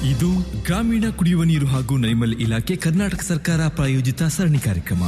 ಇದು ಗ್ರಾಮೀಣ ಕುಡಿಯುವ ನೀರು ಹಾಗೂ ನೈರ್ಮಲ್ಯ ಇಲಾಖೆ ಕರ್ನಾಟಕ ಸರ್ಕಾರ ಪ್ರಾಯೋಜಿತ ಸರಣಿ ಕಾರ್ಯಕ್ರಮ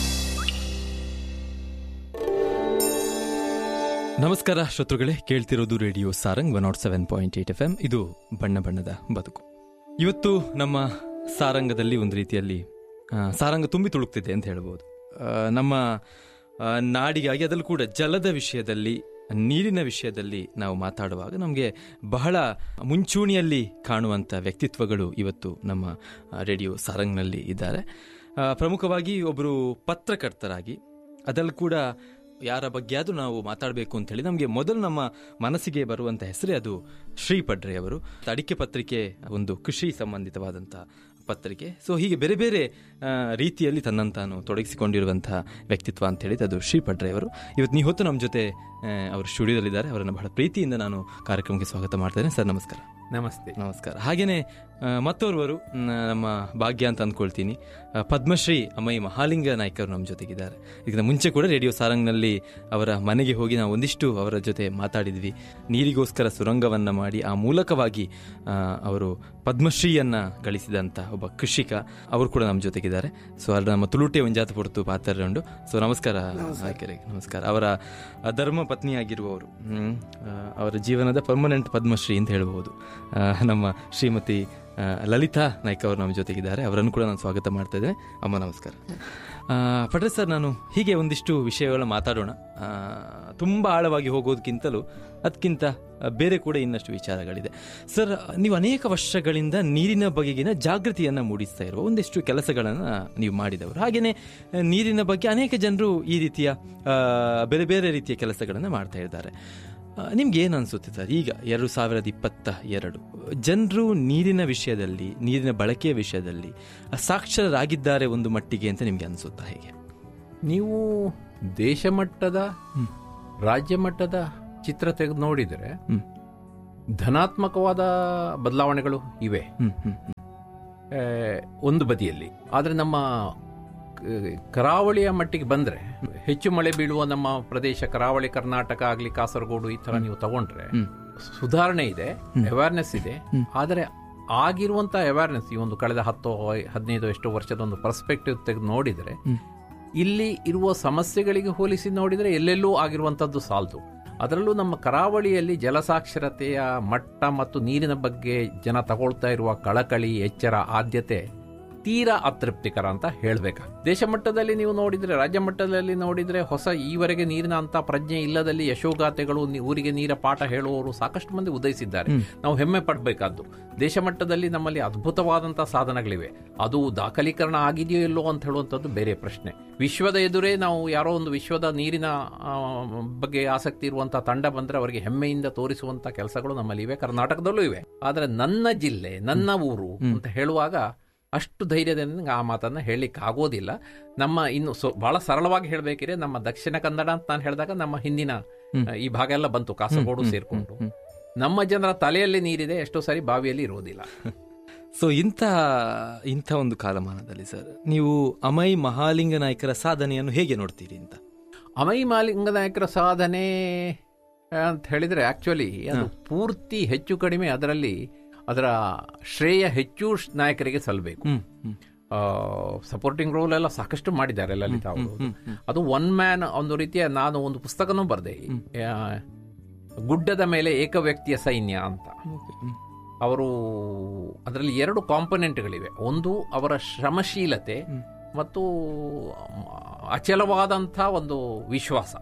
ನಮಸ್ಕಾರ ಶ್ರೋತೃಗಳೇ ಕೇಳ್ತಿರೋದು radio Sarang one not seven point eight F M ಇದು ಬಣ್ಣ ಬಣ್ಣದ ಬದುಕು ಇವತ್ತು ನಮ್ಮ ಸಾರಂಗದಲ್ಲಿ ಒಂದು ರೀತಿಯಲ್ಲಿ ಆ, ಸಾರಂಗ ತುಂಬಿ ತುಳುಕ್ತಿದೆ ಅಂತ ಹೇಳ್ಬೋದು ಆ, ನಮ್ಮ ಆ, ನಾಡಿಗಾಗಿ ಅದರಲ್ಲೂ ಕೂಡ ಜಲದ ವಿಷಯದಲ್ಲಿ ನೀರಿನ ವಿಷಯದಲ್ಲಿ ನಾವು ಮಾತಾಡುವಾಗ ನಮಗೆ ಬಹಳ ಮುಂಚೂಣಿಯಲ್ಲಿ ಕಾಣುವಂಥ ವ್ಯಕ್ತಿತ್ವಗಳು ಇವತ್ತು ನಮ್ಮ ಆ, ರೇಡಿಯೋ ಸಾರಂಗ್ನಲ್ಲಿ ಇದ್ದಾರೆ ಆ, ಪ್ರಮುಖವಾಗಿ ಒಬ್ಬರು ಪತ್ರಕರ್ತರಾಗಿ ಅದರಲ್ಲೂ ಕೂಡ ಯಾರ ಬಗ್ಗೆ ಆದ್ರೂ ನಾವು ಮಾತಾಡಬೇಕು ಅಂತ ಹೇಳಿ ನಮಗೆ ಮೊದಲು ನಮ್ಮ ಮನಸ್ಸಿಗೆ ಬರುವಂತ ಹೆಸರೇ ಅದು ಶ್ರೀ ಪಡ್ರೆ ಅವರು ಅಡಿಕೆ ಪತ್ರಿಕೆ ಒಂದು ಕೃಷಿ ಸಂಬಂಧಿತವಾದಂಥ ಪತ್ರಿಕೆ ಸೊ ಹೀಗೆ ಬೇರೆ ಬೇರೆ ಆ, ರೀತಿಯಲ್ಲಿ ತನ್ನನ್ನು ತಾನು ತೊಡಗಿಸಿಕೊಂಡಿರುವಂತಹ ವ್ಯಕ್ತಿತ್ವ ಅಂತ ಹೇಳಿದ್ರೆ ಅದು ಶ್ರೀ ಪಡ್ರೆ ಅವರು ಇವತ್ತು ನೀವು ಹೊತ್ತು ನಮ್ಮ ಜೊತೆ ಆ, ಅವರು ಸ್ಟುಡಿಯೋದಲ್ಲಿದ್ದಾರೆ ಅವರನ್ನು ಬಹಳ ಪ್ರೀತಿಯಿಂದ ನಾನು ಕಾರ್ಯಕ್ರಮಕ್ಕೆ ಸ್ವಾಗತ ಮಾಡ್ತೇನೆ ಸರ್ ನಮಸ್ಕಾರ ನಮಸ್ತೆ ನಮಸ್ಕಾರ ಹಾಗೇನೆ ಆ, ಮತ್ತೋರ್ವರು ಮ್, ನಮ್ಮ ಭಾಗ್ಯ ಅಂತ ಅಂದ್ಕೊಳ್ತೀನಿ ಆ, ಪದ್ಮಶ್ರೀ ಅಮ್ಮೈ ಮಹಾಲಿಂಗ ನಾಯ್ಕರು ನಮ್ಮ ಜೊತೆಗಿದ್ದಾರೆ ಇದಕ್ಕಿಂತ ಮುಂಚೆ ಕೂಡ ರೇಡಿಯೋ ಸಾರಂಗ್ನಲ್ಲಿ ಅವರ ಮನೆಗೆ ಹೋಗಿ ನಾವು ಒಂದಿಷ್ಟು ಅವರ ಜೊತೆ ಮಾತಾಡಿದ್ವಿ ನೀರಿಗೋಸ್ಕರ ಸುರಂಗವನ್ನ ಮಾಡಿ ಆ ಮೂಲಕವಾಗಿ ಆ, ಅವರು ಪದ್ಮಶ್ರೀಯನ್ನ ಗಳಿಸಿದಂತ ಒಬ್ಬ ಕೃಷಿಕ ಅವರು ಕೂಡ ನಮ್ಮ ಜೊತೆಗಿದ್ದಾರೆ ಸೊ ಅಲ್ಲಿ ನಮ್ಮ ತುಳುಟೆ ಒಂಜಾತ ಪೊರ್ತು ಪಾತರೊಂಡು ಸೊ ನಮಸ್ಕಾರ ಆಯ್ಕೆರೆ ನಮಸ್ಕಾರ ಅವರ ಆ, ಧರ್ಮ ಪತ್ನಿಯಾಗಿರುವವರು ಹ್ಮ್, ಆ, ಅವರ ಜೀವನದ ಪರ್ಮನೆಂಟ್ ಪದ್ಮಶ್ರೀ ಅಂತ ಹೇಳ್ಬೋದು ಆ, ನಮ್ಮ ಶ್ರೀಮತಿ ಆ, ಲಲಿತಾ ನಾಯ್ಕ ಅವರು ನಮ್ಮ ಜೊತೆಗಿದ್ದಾರೆ ಅವರನ್ನು ಕೂಡ ನಾನು ಸ್ವಾಗತ ಮಾಡ್ತಾ ಇದ್ದೇನೆ ಅಮ್ಮ ನಮಸ್ಕಾರ ಆ, ಪಟ್ರೆ ಸರ್ ನಾನು ಹೀಗೆ ಒಂದಿಷ್ಟು ವಿಷಯಗಳನ್ನ ಮಾತಾಡೋಣ ಆ, ತುಂಬ ಆಳವಾಗಿ ಹೋಗೋದಕ್ಕಿಂತಲೂ ಅದಕ್ಕಿಂತ ಬೇರೆ ಕೂಡ ಇನ್ನಷ್ಟು ವಿಚಾರಗಳಿದೆ ಸರ್ ನೀವು ಅನೇಕ ವರ್ಷಗಳಿಂದ ನೀರಿನ ಬಗೆಗಿನ ಜಾಗೃತಿಯನ್ನ ಮೂಡಿಸ್ತಾ ಇರುವ ಒಂದಿಷ್ಟು ಕೆಲಸಗಳನ್ನ ನೀವು ಮಾಡಿದವರು ಹಾಗೇನೆ ಆ, ನೀರಿನ ಬಗ್ಗೆ ಅನೇಕ ಜನರು ಈ ರೀತಿಯ ಆ, ಬೇರೆ ಬೇರೆ ರೀತಿಯ ಕೆಲಸಗಳನ್ನ ಮಾಡ್ತಾ ಇದ್ದಾರೆ ಆ, ನಿಮ್ಗೆ ಏನು ಅನ್ಸುತ್ತೆ ಸರ್ ಈಗ ಎರಡು ಸಾವಿರದ ಇಪ್ಪತ್ತ ಎರಡು ಜನರು ನೀರಿನ ವಿಷಯದಲ್ಲಿ ನೀರಿನ ಬಳಕೆಯ ವಿಷಯದಲ್ಲಿ ಸಾಕ್ಷರರಾಗಿದ್ದಾರೆ ಒಂದು ಮಟ್ಟಿಗೆ ಅಂತ ನಿಮ್ಗೆ ಅನ್ಸುತ್ತಾ ಹೇಗೆ ನೀವು ದೇಶ ಮಟ್ಟದ ರಾಜ್ಯ ಮಟ್ಟದ ಚಿತ್ರ ತೆಗೆದು ನೋಡಿದರೆ ಹ್ಮ್. ಧನಾತ್ಮಕವಾದ ಬದಲಾವಣೆಗಳು ಇವೆ ಹ್ಮ್ ಹ್ಮ್ ಹ್ಮ್. ಆ, ಒಂದು ಬದಿಯಲ್ಲಿ ಆದರೆ ನಮ್ಮ ಕ- ಕರಾವಳಿಯ ಮಟ್ಟಿಗೆ ಬಂದ್ರೆ ಹೆಚ್ಚು ಮಳೆ ಬೀಳುವ ನಮ್ಮ ಪ್ರದೇಶ ಕರಾವಳಿ ಕರ್ನಾಟಕ ಆಗಲಿ ಕಾಸರಗೋಡು ಈ ತರ ನೀವು ತಗೊಂಡ್ರೆ ಹ್ಮ್. ಸುಧಾರಣೆ ಇದೆ ಅವೇರ್ನೆಸ್ ಇದೆ ಆದರೆ ಆಗಿರುವಂತ ಅವೇರ್ನೆಸ್ ಈ ಒಂದು ಕಳೆದ ಹತ್ತು ಹದಿನೈದು ಎಷ್ಟೋ ವರ್ಷದ ಒಂದು ಪರ್ಸ್ಪೆಕ್ಟಿವ್ ತೆಗೆದು ನೋಡಿದರೆ ಇಲ್ಲಿ ಇರುವ ಸಮಸ್ಯೆಗಳಿಗೆ ಹೋಲಿಸಿ ನೋಡಿದರೆ ಎಲ್ಲೆಲ್ಲೂ ಆಗಿರುವಂತದ್ದು ಸಾಲದು ಅದರಲ್ಲೂ ನಮ್ಮ ಕರಾವಳಿಯಲ್ಲಿ ಜಲಸಾಕ್ಷರತೆಯ ಮಟ್ಟ ಮತ್ತು ನೀರಿನ ಬಗ್ಗೆ ಜನ ತಗೊಳ್ತಾ ಇರುವ ಕಳಕಳಿ ಎಚ್ಚರ ಆದ್ಯತೆ ತೀರಾ ಅತೃಪ್ತಿಕರ ಅಂತ ಹೇಳ್ಬೇಕು ದೇಶ ಮಟ್ಟದಲ್ಲಿ ನೀವು ನೋಡಿದ್ರೆ ರಾಜ್ಯ ಮಟ್ಟದಲ್ಲಿ ನೋಡಿದ್ರೆ ಹೊಸ ಈವರೆಗೆ ನೀರಿನ ಅಂತ ಪ್ರಜ್ಞೆ ಇಲ್ಲದಲ್ಲಿ ಯಶೋಗಾಥೆಗಳು ನಿ- ಊರಿಗೆ ನೀರ ಪಾಠ ಹೇಳುವವರು ಸಾಕಷ್ಟು ಮಂದಿ ಉದಯಿಸಿದ್ದಾರೆ ನಾವು ಹೆಮ್ಮೆ ಪಡಬೇಕಾದ್ದು ದೇಶ ಮಟ್ಟದಲ್ಲಿ ನಮ್ಮಲ್ಲಿ ಅದ್ಭುತವಾದಂತಹ ಸಾಧನಗಳಿವೆ ಅದು ದಾಖಲೀಕರಣ ಆಗಿದೆಯೋ ಇಲ್ಲೋ ಅಂತ ಹೇಳುವಂಥದ್ದು ಬೇರೆ ಪ್ರಶ್ನೆ ವಿಶ್ವದ ಎದುರೇ ನಾವು ಯಾರೋ ಒಂದು ವಿಶ್ವದ ನೀರಿನ ಆ, ಬಗ್ಗೆ ಆಸಕ್ತಿ ಇರುವಂತಹ ತಂಡ ಬಂದ್ರೆ ಅವರಿಗೆ ಹೆಮ್ಮೆಯಿಂದ ತೋರಿಸುವಂತ ಕೆಲಸಗಳು ನಮ್ಮಲ್ಲಿ ಇವೆ ಕರ್ನಾಟಕದಲ್ಲೂ ಇವೆ ಆದ್ರೆ ನನ್ನ ಜಿಲ್ಲೆ ನನ್ನ ಊರು ಅಂತ ಹೇಳುವಾಗ ಅಷ್ಟು ಧೈರ್ಯದಿಂದ ನಂಗೆ ಆ ಮಾತನ್ನ ಹೇಳಲಿಕ್ಕೆ ಆಗೋದಿಲ್ಲ ನಮ್ಮ ಇನ್ನು ಸೊ ಬಹಳ ಸರಳವಾಗಿ ಹೇಳಬೇಕಿದ್ರೆ ನಮ್ಮ ದಕ್ಷಿಣ ಕನ್ನಡ ಅಂತ ನಾನು ಹೇಳಿದಾಗ ನಮ್ಮ ಹಿಂದಿನ ಆ, ಈ ಭಾಗ ಎಲ್ಲ ಬಂತು ಕಾಸರಗೋಡು ಸೇರ್ಕೊಂಡು ನಮ್ಮ ಜನರ ತಲೆಯಲ್ಲಿ ನೀರಿದೆ ಎಷ್ಟೋ ಸಾರಿ ಬಾವಿಯಲ್ಲಿ ಇರುವುದಿಲ್ಲ ಸೊ ಇಂಥ ಇಂಥ ಒಂದು ಕಾಲಮಾನದಲ್ಲಿ ಸರ್ ನೀವು ಅಮೈ ಮಹಾಲಿಂಗ ನಾಯಕರ ಸಾಧನೆಯನ್ನು ಹೇಗೆ ನೋಡ್ತೀರಿ ಅಂತ ಅಮೈ ಮಾಲಿಂಗ ನಾಯಕರ ಸಾಧನೆ ಅಂತ ಹೇಳಿದ್ರೆ ಆಕ್ಚುಲಿ ಅದು ಪೂರ್ತಿ ಹೆಚ್ಚು ಕಡಿಮೆ ಅದರಲ್ಲಿ ಅದರ ಶ್ರೇಯ ಹೆಚ್ಚು ಶ್- ನಾಯಕರಿಗೆ ಸಲ್ಲಬೇಕು ಹ್ಮ್ ಹ್ಮ್ ಸಪೋರ್ಟಿಂಗ್ ರೋಲ್ ಎಲ್ಲ ಸಾಕಷ್ಟು ಮಾಡಿದ್ದಾರೆ ಲಲಿತಾ ಅವರು ಅದು ಒನ್ ಮ್ಯಾನ್ ಒಂದು ರೀತಿಯ ನಾನು ಒಂದು ಪುಸ್ತಕನೂ ಬರೆದೆ ಗುಡ್ಡದ ಮೇಲೆ ಏಕ ವ್ಯಕ್ತಿಯ ಸೈನ್ಯ ಅಂತ ಅವರು ಅದರಲ್ಲಿ ಎರಡು ಕಾಂಪೊನೆಂಟ್ಗಳಿವೆ ಒಂದು ಅವರ ಶ್ರಮಶೀಲತೆ ಮತ್ತು ಅಚಲವಾದಂಥ ಒಂದು ವಿಶ್ವಾಸ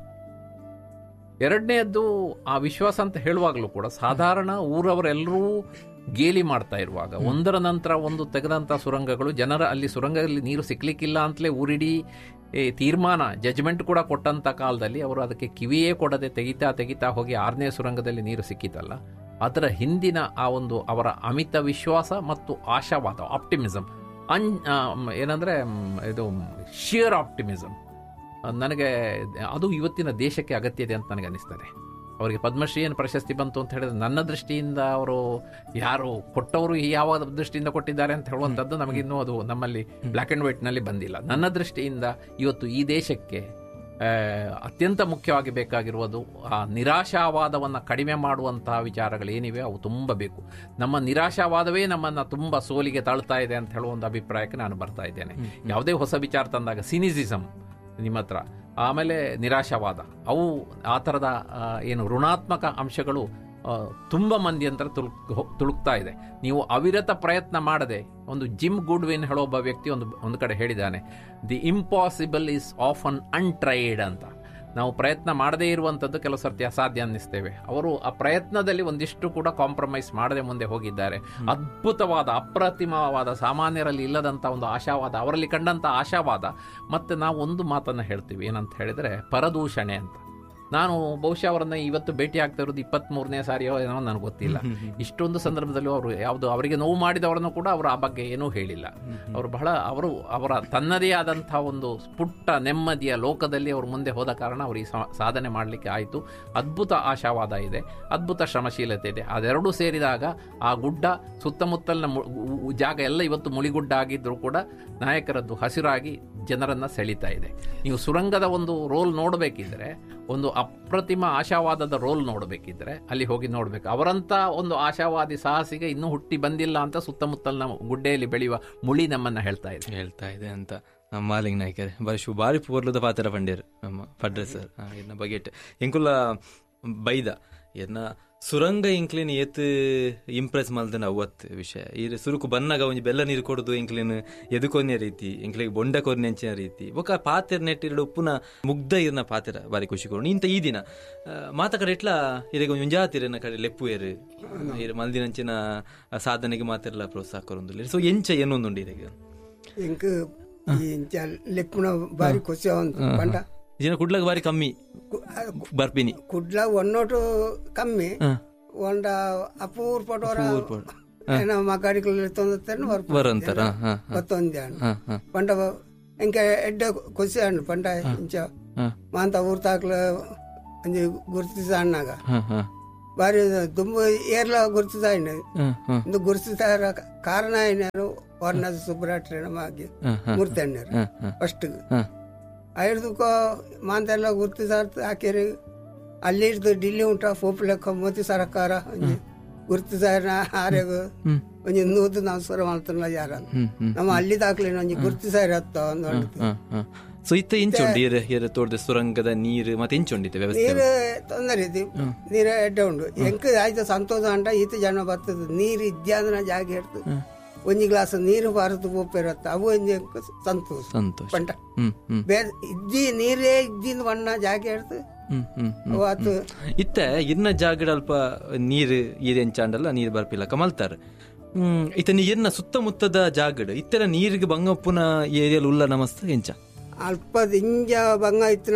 ಎರಡನೆಯದ್ದು ಆ ವಿಶ್ವಾಸ ಅಂತ ಹೇಳುವಾಗಲೂ ಕೂಡ ಸಾಧಾರಣ ಊರವರೆಲ್ಲರೂ ಗೇಲಿ ಮಾಡ್ತಾ ಇರುವಾಗ ಒಂದರ ನಂತರ ಒಂದು ತೆಗೆದಂತ ಸುರಂಗಗಳು ಜನರ ಅಲ್ಲಿ ಸುರಂಗದಲ್ಲಿ ನೀರು ಸಿಕ್ಲಿಕ್ಕಿಲ್ಲ ಅಂತಲೇ ಊರಿಡೀ ಏ, ತೀರ್ಮಾನ ಜಜ್ಮೆಂಟ್ ಕೂಡ ಕೊಟ್ಟಂತ ಕಾಲದಲ್ಲಿ ಅವರು ಅದಕ್ಕೆ ಕಿವಿಯೇ ಕೊಡದೆ ತೆಗಿತಾ ತೆಗಿತಾ ಹೋಗಿ ಆರನೇ ಸುರಂಗದಲ್ಲಿ ನೀರು ಸಿಕ್ಕಿತಲ್ಲ ಅದರ ಹಿಂದಿನ ಆ ಒಂದು ಅವರ ಅಮಿತ ವಿಶ್ವಾಸ ಮತ್ತು ಆಶಾವಾದ ಆಪ್ಟಿಮಿಸಮ್ ಅನ್ ಆ, ಮ್, ಏನಂದ್ರೆ ಮ್, ಇದು ಶಿಯರ್ ಆಪ್ಟಿಮಿಸಮ್ ನನಗೆ ಅದು ಇವತ್ತಿನ ದೇಶಕ್ಕೆ ಅಗತ್ಯ ಇದೆ ಅಂತ ನನಗೆ ಅನಿಸ್ತದೆ ಅವರಿಗೆ ಪದ್ಮಶ್ರೀ ಏನು ಪ್ರಶಸ್ತಿ ಬಂತು ಅಂತ ಹೇಳಿದ್ರೆ ನನ್ನ ದೃಷ್ಟಿಯಿಂದ ಅವರು ಯಾರು ಕೊಟ್ಟವರು ಯಾವ ದೃಷ್ಟಿಯಿಂದ ಕೊಟ್ಟಿದ್ದಾರೆ ಅಂತ ಹೇಳುವಂಥದ್ದು ನಮಗಿನ್ನೂ ಅದು ನಮ್ಮಲ್ಲಿ ಬ್ಲ್ಯಾಕ್ ಅಂಡ್ ವೈಟ್ ನಲ್ಲಿ ಬಂದಿಲ್ಲ ನನ್ನ ದೃಷ್ಟಿಯಿಂದ ಇವತ್ತು ಈ ದೇಶಕ್ಕೆ ಆ, ಅತ್ಯಂತ ಮುಖ್ಯವಾಗಿ ಬೇಕಾಗಿರುವುದು ಆ ನಿರಾಶಾವಾದವನ್ನು ಕಡಿಮೆ ಮಾಡುವಂತಹ ವಿಚಾರಗಳೇನಿವೆ ಅವು ತುಂಬ ಬೇಕು ನಮ್ಮ ನಿರಾಶಾವಾದವೇ ನಮ್ಮನ್ನು ತುಂಬ ಸೋಲಿಗೆ ತಳ್ತಾ ಇದೆ ಅಂತ ಹೇಳುವ ಒಂದು ಅಭಿಪ್ರಾಯಕ್ಕೆ ನಾನು ಬರ್ತಾ ಇದ್ದೇನೆ ಯಾವುದೇ ಹೊಸ ವಿಚಾರ ತಂದಾಗ ಸಿನಿಸಿಸಮ್ ನಿಮ್ಮ ಹತ್ರ ಆಮೇಲೆ ನಿರಾಶಾವಾದ ಅವು ಆ ಥರದ ಆ, ಏನು ಋಣಾತ್ಮಕ ಅಂಶಗಳು ಆ, ತುಂಬ ಮಂದಿ ಅಂತ ತುಳುಕ್ ಹೊ- ತುಳುಕ್ತಾ ಇದೆ ನೀವು ಅವಿರತ ಪ್ರಯತ್ನ ಮಾಡದೆ ಒಂದು ಜಿಮ್ ಗುಡ್ವಿನ್ ಹೇಳೋ ಒಬ್ಬ ವ್ಯಕ್ತಿ ಒಂದು ಒಂದು ಕಡೆ ಹೇಳಿದ್ದಾನೆ the impossible is of un untried ಅಂತ ನಾವು ಪ್ರಯತ್ನ ಮಾಡದೇ ಇರುವಂಥದ್ದು ಕೆಲವು ಸರ್ತಿ ಅಸಾಧ್ಯ ಅನ್ನಿಸ್ತೇವೆ ಅವರು ಆ ಪ್ರಯತ್ನದಲ್ಲಿ ಒಂದಿಷ್ಟು ಕೂಡ ಕಾಂಪ್ರಮೈಸ್ ಮಾಡದೆ ಮುಂದೆ ಹೋಗಿದ್ದಾರೆ ಅದ್ಭುತವಾದ ಅಪ್ರತಿಮವಾದ ಸಾಮಾನ್ಯರಲ್ಲಿ ಇಲ್ಲದಂಥ ಒಂದು ಆಶಾವಾದ ಅವರಲ್ಲಿ ಕಂಡಂಥ ಆಶಾವಾದ ಮತ್ತೆ ನಾವು ಒಂದು ಮಾತನ್ನು ಹೇಳ್ತೀವಿ ಏನಂತ ಹೇಳಿದರೆ ಪರದೂಷಣೆ ಅಂತ ನಾನು ಬಹುಶಃ ಅವರನ್ನ ಇವತ್ತು ಭೇಟಿ ಆಗ್ತಾ ಇರೋದು ಇಪ್ಪತ್ತ್ ಮೂರನೇ ಸಾರಿಯೋ ಏನೋ ನನಗೆ ಗೊತ್ತಿಲ್ಲ ಇಷ್ಟೊಂದು ಸಂದರ್ಭದಲ್ಲಿ ಅವರು ಯಾವುದು ಅವರಿಗೆ ನೋವು ಮಾಡಿದವರನ್ನು ಕೂಡ ಅವರು ಆ ಬಗ್ಗೆ ಏನೂ ಹೇಳಿಲ್ಲ ಅವರು ಬಹಳ ಅವರು ಅವರ ತನ್ನದೇ ಆದಂತಹ ಒಂದು ಪುಟ್ಟ ನೆಮ್ಮದಿಯ ಲೋಕದಲ್ಲಿ ಅವರು ಮುಂದೆ ಹೋದ ಕಾರಣ ಅವರು ಈ ಸಾ- ಸಾಧನೆ ಮಾಡಲಿಕ್ಕೆ ಆಯಿತು ಅದ್ಭುತ ಆಶಾವಾದ ಇದೆ ಅದ್ಭುತ ಶ್ರಮಶೀಲತೆ ಇದೆ ಅದೆರಡೂ ಸೇರಿದಾಗ ಆ ಗುಡ್ಡ ಸುತ್ತಮುತ್ತಲಿನ ಮು- ಉ- ಉ- ಜಾಗ ಎಲ್ಲ ಇವತ್ತು ಮುಳಿಗುಡ್ಡ ಆಗಿದ್ದರೂ ಕೂಡ ನಾಯಕರದ್ದು ಹಸಿರಾಗಿ ಜನರನ್ನ ಸೆಳೀತಾ ಇದೆ ನೀವು ಸುರಂಗದ ಒಂದು ರೋಲ್ ನೋಡಬೇಕಿದ್ರೆ ಒಂದು ಅಪ್ರತಿಮ ಆಶಾವಾದದ ರೋಲ್ ನೋಡಬೇಕಿದ್ರೆ ಅಲ್ಲಿ ಹೋಗಿ ನೋಡಬೇಕು ಅವರಂತ ಒಂದು ಆಶಾವಾದಿ ಸಾಹಸಿಗೆ ಇನ್ನೂ ಹುಟ್ಟಿ ಬಂದಿಲ್ಲ ಅಂತ ಸುತ್ತಮುತ್ತಲಿನ ಗುಡ್ಡೆಯಲ್ಲಿ ಬೆಳೆಯುವ ಮುಳಿ ನಮ್ಮನ್ನ ಹೇಳ್ತಾ ಇದೆ ಹೇಳ್ತಾ ಇದೆ ಅಂತ ನಮ್ಮ ಮಾಲಿಂಗ್ ನಾಯ್ಕರ್ ಬಾರಿ ಶು ಬಾರಿ ಪೂರ್ಲದ ಪಾತ್ರ ಪಂಡ್ಯರು ನಮ್ಮ ಪಡ್ರೆ ಸರ್ ಎನ್ನ ಬಗೆಟ್ ಎಂಕುಲ್ಲ ಬೈದ ಎನ್ನ ಸುರಂಗ ಇಂಕ್ಲಿನ್ ಏತ್ ಇಂಪ್ರೆಸ್ ಮಲ್ದನ ಅವತ್ ವಿಷಯ ಈ ಸುರುಕು ಬನ್ನಗ ಒಂಜಿ ಬೆಲ್ಲ ನೀರು ಕೊಡುದು ಇಂಕ್ಲಿನ್ ಎದುಕೊನ್ಯ ರೀತಿ ಇಂಕ್ಲಿಗೆ ಬೊಂಡ ಕೊರ್ನೆಂಚಿನ ರೀತಿ ಬೊಕ ಪಾತೆರ ನೆಟ್ಟಿರಡು ಉಪ್ಪುನ ಮುಗ್ಧ ಇರ್ನ ಪಾತೆರ ಬಾರಿ ಖುಷಿ ಕೊಡು ಇಂತ ಈ ದಿನ ಆ, ಮಾತ ಕಡೆ ಇಟ್ಲ ಇರೆಗ ಒಂಜಿ ಜಾತಿರನ ಕಡೆ ಲೆಪ್ಪು ಏರು ಇರು ಮಲ್ದಿನಂಚಿನ ಸಾಧನೆಗೆ ಮಾತೆರ್ಲ ಪ್ರೋತ್ಸಾಹ ಕೊರೊಂದುಲ್ಲೆ ಸೊ ಎಂಚ ಏನೊಂದುಂಡು ಇರೆಗ ಇಂಕ್ ಈ ಇಂಚ ಲೆಪ್ಪುನ ಬಾರಿ ಖುಷಿ ಅವಂತ ಪಂಡ ಜನ ಕುಡ್ಲಾಗ ಬಾರಿ ಕಮ್ಮಿ ಬರ್ಪಿನಿ ಕುಡ್ಲ ಒನ್ನೋಟು ಕಮ್ಮಿ ಒಂದ ಅಪೂರ್ ಪಟೋರ ಏನೋ ಮಗಾಡಿಗಳು ತೊಂದರೆ ಬರಂತಾರ ಹಾ ಗೊತ್ತೊಂದೆ ಹಾ ಹಾ ಪಂಡ ಇಂಕ ಎಡ್ಡ ಖುಷಿ ಅಣ್ಣ ಪಂಡ ಇಂಚ ಹಾ ಮಾಂತ ಊರ್ ತಾಕ್ಲ ಒಂಜಿ ಗುರ್ತಿಸ ಅಣ್ಣಾಗ ಹಾ ಹಾ ಬಾರಿ ತುಂಬ ಏರ್ಲ ಗುರ್ತಿಸ ಅಣ್ಣ ಹಾ ಹಾ ಇಂದು ಗುರ್ತಿಸ ಕಾರಣ ಏನಾರು ವರ್ಣದ ಸುಬ್ರಾಟ್ರಿ ನಮಗೆ ಹಾ ಹಾ ಮೂರ್ತಿ ಅಣ್ಣರು ಹಾ ಹಾ ಫಸ್ಟ್ ಹಾ ಐಡ್ದುಕೋ ಮಾಂತೆಲ್ಲ ಗುರ್ತಿಸಾರ್ತ ಹಾಕಿರಿ ಅಲ್ಲಿ ಹಿಡ್ದು ಡಿಲ್ಲಿ ಉಂಟ ಪೋಪ್ಲೆಕ್ಕ ಮೋದಿ ಸರ್ಕಾರ ಒಂಜಿ ಗುರ್ತಿಸಾರ ಆರೆಗು ಒಂಜಿ ನೂದು ನಾವು ಸುರ ಮಾಡ್ತಾನಲ್ಲ ಯಾರ ಹ್ಮ್ ಹ್ಮ್ ನಮ್ಮ ಅಲ್ಲಿ ದಾಖಲೆ ಒಂಜಿ ಗುರ್ತಿಸಾರ ಹತ್ತ ಒಂದು ಹೊಡ್ದು. ಹಾ ಹಾ ಸೊ ಇತ್ತ ಇಂಚುಂಡು ಏರ ಏರ ತೋಡ್ದ ಸುರಂಗದ ನೀರು ಮತ್ತೆ ಇಂಚುಂಡಿತ್ತೆ ವ್ಯವಸ್ಥೆ ನೀರು ತೊಂದರೆ ಇದೆ ನೀರು ಎಡ್ಡ ಉಂಡು ಎಂಕ್ ಆಯ್ತು ಸಂತೋಷ ಅಂಟ ಈತ ಜನ ಬರ್ತದ ನೀರು ಇದ್ಯಾದನ ಜಾಗ ಹಿಡ್ದು ಒಂಜಿ ಗ್ಲಾಸ್ ನೀರು ಬಾರದು ಪೋಪಿರತ್ತ ಅವು ಒಂಜಿ ಎಂಕ್ ಸಂತೋಷ ಸಂತೋಷ ಪಂಟ ಹ್ಮ್ ಹ್ಮ್ ಬೇರೆ ಇದ್ದಿ ನೀರೇ ಇದ್ದಿಂದ ಬಣ್ಣ ಜಾಗ ಹಿಡ್ದು ಹ್ಮ್ ಹ್ಮ್ ಹ್ಮ್ ಅವು ಆತು ಇತ್ತ ಇನ್ನ ಜಾಗಡ ಅಲ್ಪ ನೀರು ಈರೆಂಚಾಂಡಲ್ಲ ನೀರು ಬರ್ಪಿಲ್ಲ ಕಮಲ್ತಾರ ಹ್ಮ್ ಇತ್ತ ನೀ ಎನ್ನ ಸುತ್ತಮುತ್ತದ ಜಾಗಡ್ ಇತ್ತರ ನೀರಿಗೆ ಬಂಗಪ್ಪುನ ಏರಿಯಲ್ ಉಲ್ಲ ನಮಸ್ತ ಎಂಚ ಅಲ್ಪ ಇಂಜ ಬಂಗ ಇತ್ತನ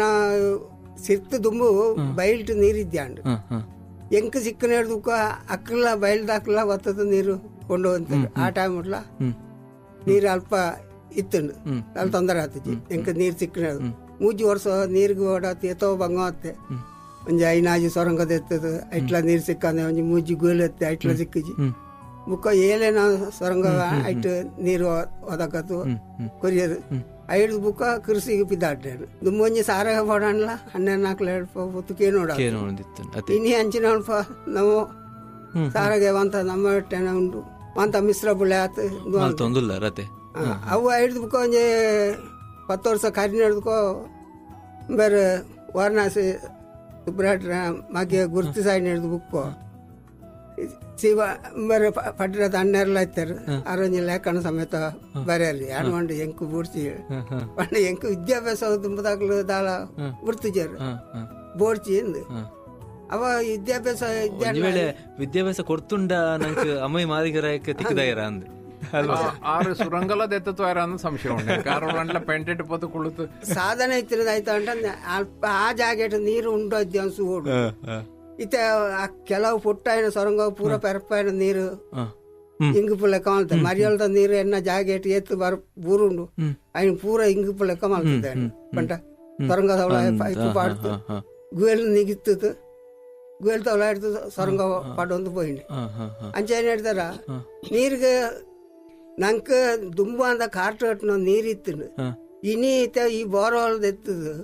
ಸಿರ್ತು ದುಂಬು ಬಯಲ್ಟು ನೀರಿದ್ಯಾಂಡು ಹಾ ಹಾ ಎಂಕ್ ಸಿಕ್ಕನ ಹಿಡ್ದುಕ ಅಕ್ಕಲ ಬಯಲ್ದಾಕ್ಲ ಬತ್ತದ ನೀರು ಕೊಂಡು ಹೋಗ್ತಾರೆ ಆ ಟೈಮ್ ಉಡ್ಲ ಹ್ಮ್ ನೀರು ಅಲ್ಪ ಇತ್ತುಂಡು ಅಲ್ಲಿ ತೊಂದರೆ ಆತಜಿ ಎಂಕ್ ನೀರು ಸಿಕ್ಕನ ಮೂಜಿ ವರ್ಷ ನೀರಿಗೆ ಓಡಾತಿ ಎತ್ತೋ ಬಂಗ ಆತ್ತೆ ಒಂಜಿ ಐನಾಜಿ ಸೊರಂಗದ ಎತ್ತದ ಐಟ್ಲ ನೀರು ಸಿಕ್ಕಂದೆ ಒಂಜಿ ಮೂಜಿ ಗೋಲ್ ಎತ್ತೆ ಐಟ್ಲ ಸಿಕ್ಕಜಿ ಮುಖ ಏಲೇನ ಸೊರಂಗ ಐಟ್ ನೀರು ಒದಕತ್ತು ಕೊರಿಯರು ಐದು ಬುಕ್ಕ ಕೃಷಿಗೆ ಬಿದ್ದಾಡ್ಯಾನು ದುಮ್ಮೊಂಜಿ ಸಾರ ಪಡಣ್ಲ ಹನ್ನೆರಡು ನಾಲ್ಕು ಎರಡು ಹೊತ್ತಿಗೆ ನೋಡ ಕೇನು ಒಂದಿತ್ತು ಅತ್ತೆ ಇನಿ ಹಂಚಿನ ಅಲ್ಪ ನಾವು ಸಾರಗೆ ಅಂತ ನಮ್ಮ ಟೆನ ಉಂಟು ಅಂತ ಮಿಶ್ರ ಬುಳೆ ಆತು ಇದು ಮಾಲ್ ತೊಂದುಲ್ಲ ರತೆ ಆ, ಅವು ಐದು ಬುಕ್ಕ ಒಂಜಿ ಪತ್ತು ವರ್ಷ ಕರಿ ನಡೆದುಕೋ ಬೇರೆ ವಾರಣಾಸಿ ಸುಬ್ರಾಟ್ರ ಮಗೆ ಗುರ್ತು ಸಾಯಿ ನಡೆದು ಬುಕ್ಕು ಶಿವ ಬೇರೆ ಪಟ್ಟಣದ ಹನ್ನೆರಡು ಆಯ್ತಾರು ಅರೊಂಜಿ ಲೇಖನ ಸಮೇತ ಬರೆಯರಿ ಯಾರು ಮಂಡು ಎಂಕು ಬೂಡ್ಸಿ ಪಂಡ ಎಂಕು ವಿದ್ಯಾಭ್ಯಾಸ ತುಂಬದಾಗ್ಲು ದಾಳ ಬಿಡ್ತಿಜಾರು ಹಾ ಹಾ ಬೋಡ್ಚಿ ಎಂದು ಅವ ವಿದ್ಯಾಭ್ಯಾಸ ಇದ್ದ ಒಂದ್ ವೇಳೆ ವಿದ್ಯಾಭ್ಯಾಸ ಕೊಡ್ತುಂಡ ನಂಗೆ ಅಮ್ಮಯ್ಯ ಮಾದಿಗರಾಯಕ್ಕೆ ತಿಕ್ಕದಾಯರ ಅಂದ್ ಅಲ್ವಾ ಆರು ಸುರಂಗಲದ ಎತ್ತುತ್ತಾರ ಅನ್ನೋ ಸಂಶಯ ಉಂಟು ಕಾರಣ ಪೆಂಟೆಟ್ ಪೊತ್ತು ಕುಳಿತು ಸಾಧನೆ ಇತ್ತಿರದ ಆಯ್ತು ಅಂತ ಅಲ್ಪ ಆ ಜಾಗ ನೀರು ಉಂಟು ಅಜ್ಜಿ ಅನ್ಸು ಓಡು ಇತ್ತೆ ಆ ಕೆಲವು ಪುಟ್ಟ ಏನು ಸೊರಂಗ ಪೂರ ಪೆರಪಾಯಿನ ನೀರು ಇಂಗುಪು ಲೆಕ್ಕ ಮಾಡ್ತಾರೆ ಮರಿಯಲ್ದ ನೀರು ಎನ್ನ ಜಾಗ ಇಟ್ಟು ಎತ್ತು ಬರ ಬೂರುಂಡು ఆయన ಪೂರ ಇಂಗುಪು ಲೆಕ್ಕ ಮಾಡ್ತಿದ್ದೆ ಪಂಟ ಸೊರಂಗ ತವಳ ಪೈಪು ಪಾಡ್ತು ಗುವೆಲ್ ನಿಗಿತ್ತು ಗುವೆಲ್ ತವಳ ಹಿಡ್ದು ಸೊರಂಗ ಪಾಡೊಂದು ಪೋಯಿಂಡು ಅಂಚೇನ್ ಹೇಳ್ತಾರ ನೀರಿಗೆ ನಂಕ ದುಂಬ ಅಂದ ಕಾರ್ಟ್ ಕಟ್ಟಿನ ನೀರು ಇತ್ತು ಇನಿ ಇತ್ತ ಈ ಬೋರ್ವೆಲ್ ಎತ್ತದು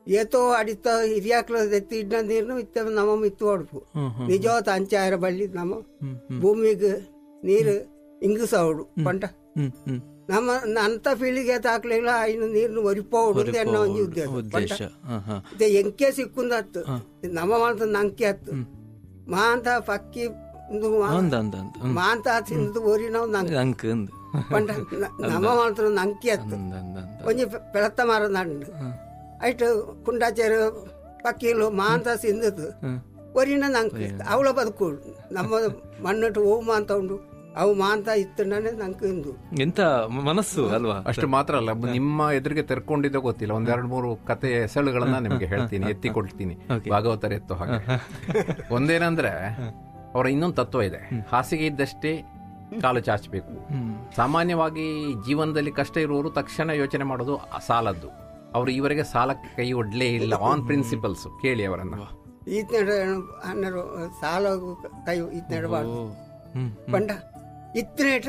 ಏತೋ ಅಡಿತ ಹಿರಿಯಾಕ್ಲ ಎತ್ತಿ ಇಡ್ನ ನೀರ್ನು ಇತ್ತ ನಮ್ಮ ಮಿತ್ತು ಹೊಡ್ಪು ನಿಜವತ್ತ ಅಂಚಾಯರ ಬಳ್ಳಿ ನಮ್ಮ ಭೂಮಿಗೆ ನೀರು ಇಂಗು ಸೌಡು ಪಂಟ ಹ್ಮ್ ಹ್ಮ್ ನಮ್ಮ ಅಂತ ಪೀಳಿಗೆ ತಾಕ್ಲಿಲ್ಲ ಇನ್ನು ನೀರ್ನು ಒರಿಪೋಡು ಎನ್ನೋ ಒಂಜಿ ಉದ್ದೇಶ ಪಂಟ ಉದ್ದೇಶ ಹಾ ಹಾ ಇದು ಎಂಕೆ ಸಿಕ್ಕುಂದತ್ತು ನಮ್ಮ ಮಾಂತ ನಂಕೆ ಅತ್ತು ಮಾಂತ ಪಕ್ಕಿ ಇಂದು ಮಾ- ಅಂದ ಅಂದ ಅಂದ ಹ್ಮ್. ಮಾಂತ ತಿಂದು ಓರಿ ನಾವು ನಂಗೆ ಅಂಕ ಅಂದ ಪಂಡ ನ- ನಮ್ಮ ಮಾತ್ರ ನಂಕೆ ಅತ್ತು ಅಂದ ಅಂದ ಅಂದ ಒಂಜಿ ಪೆಳತ್ತ ಮಾರ ನಂಡು ಐಟು ಕುಂಡಾಚೇರು ಪಕ್ಕೀಲು ಮಾಂತ ಸಿಂದದ್ದು ಒರಿನ ನಂಗೆ ಅವಳ ಬದುಕೋಡು ನಮ್ಮ ಮಣ್ಣಿಟ್ಟು ಹೂ ಮಾಂತ ಉಂಡು ಅವು ಮಾಂತ ಇತ್ತಂಡನೆ ನಂಗೆ ಇಂದು ಎಂತ ಮ- ಮನಸ್ಸು ಅಲ್ವಾ ಅಷ್ಟು ಮಾತ್ರ ಅಲ್ಲ ನಿಮ್ಮ ಎದುರಿಗೆ ತೆರ್ಕೊಂಡಿದ್ದೋ ಗೊತ್ತಿಲ್ಲ ಒಂದೆರಡು ಮೂರು ಕತೆ ಹೆಸರುಗಳನ್ನ ನಿಮಗೆ ಹೇಳ್ತೀನಿ ಎತ್ತಿ ಕೊಡ್ತೀನಿ ಭಾಗವತರ ಎತ್ತು ಹಾಗೆ ಒಂದೇನಂದ್ರೆ ಅವರ ಇನ್ನೊಂದು ತತ್ವ ಇದೆ ಹಾಸಿಗೆ ಇದ್ದಷ್ಟೇ ಕಾಲು ಚಾಚಬೇಕು ಸಾಮಾನ್ಯವಾಗಿ ಜೀವನದಲ್ಲಿ ಕಷ್ಟ ಇರುವವರು ತಕ್ಷಣ ಯೋಚನೆ ಮಾಡೋದು ಸಾಲದ್ದು ಅವರು ಇವರಿಗೆ ಸಾಲಕ್ಕೆ ಕೈ ಒಡ್ಲೇ ಇಲ್ಲ ಆನ್ ಪ್ರಿನ್ಸಿಪಲ್ಸ್ ಕೇಳಿ ಅವರನ್ನ ಈತ್ನೆಡ ಹನ್ನೆರಡು ಸಾಲ ಕೈ ಈತ್ನೆಡಬಾರ್ದು ಹ್ಮ್ ಪಂಡ ಇತ್ತನೇಟ್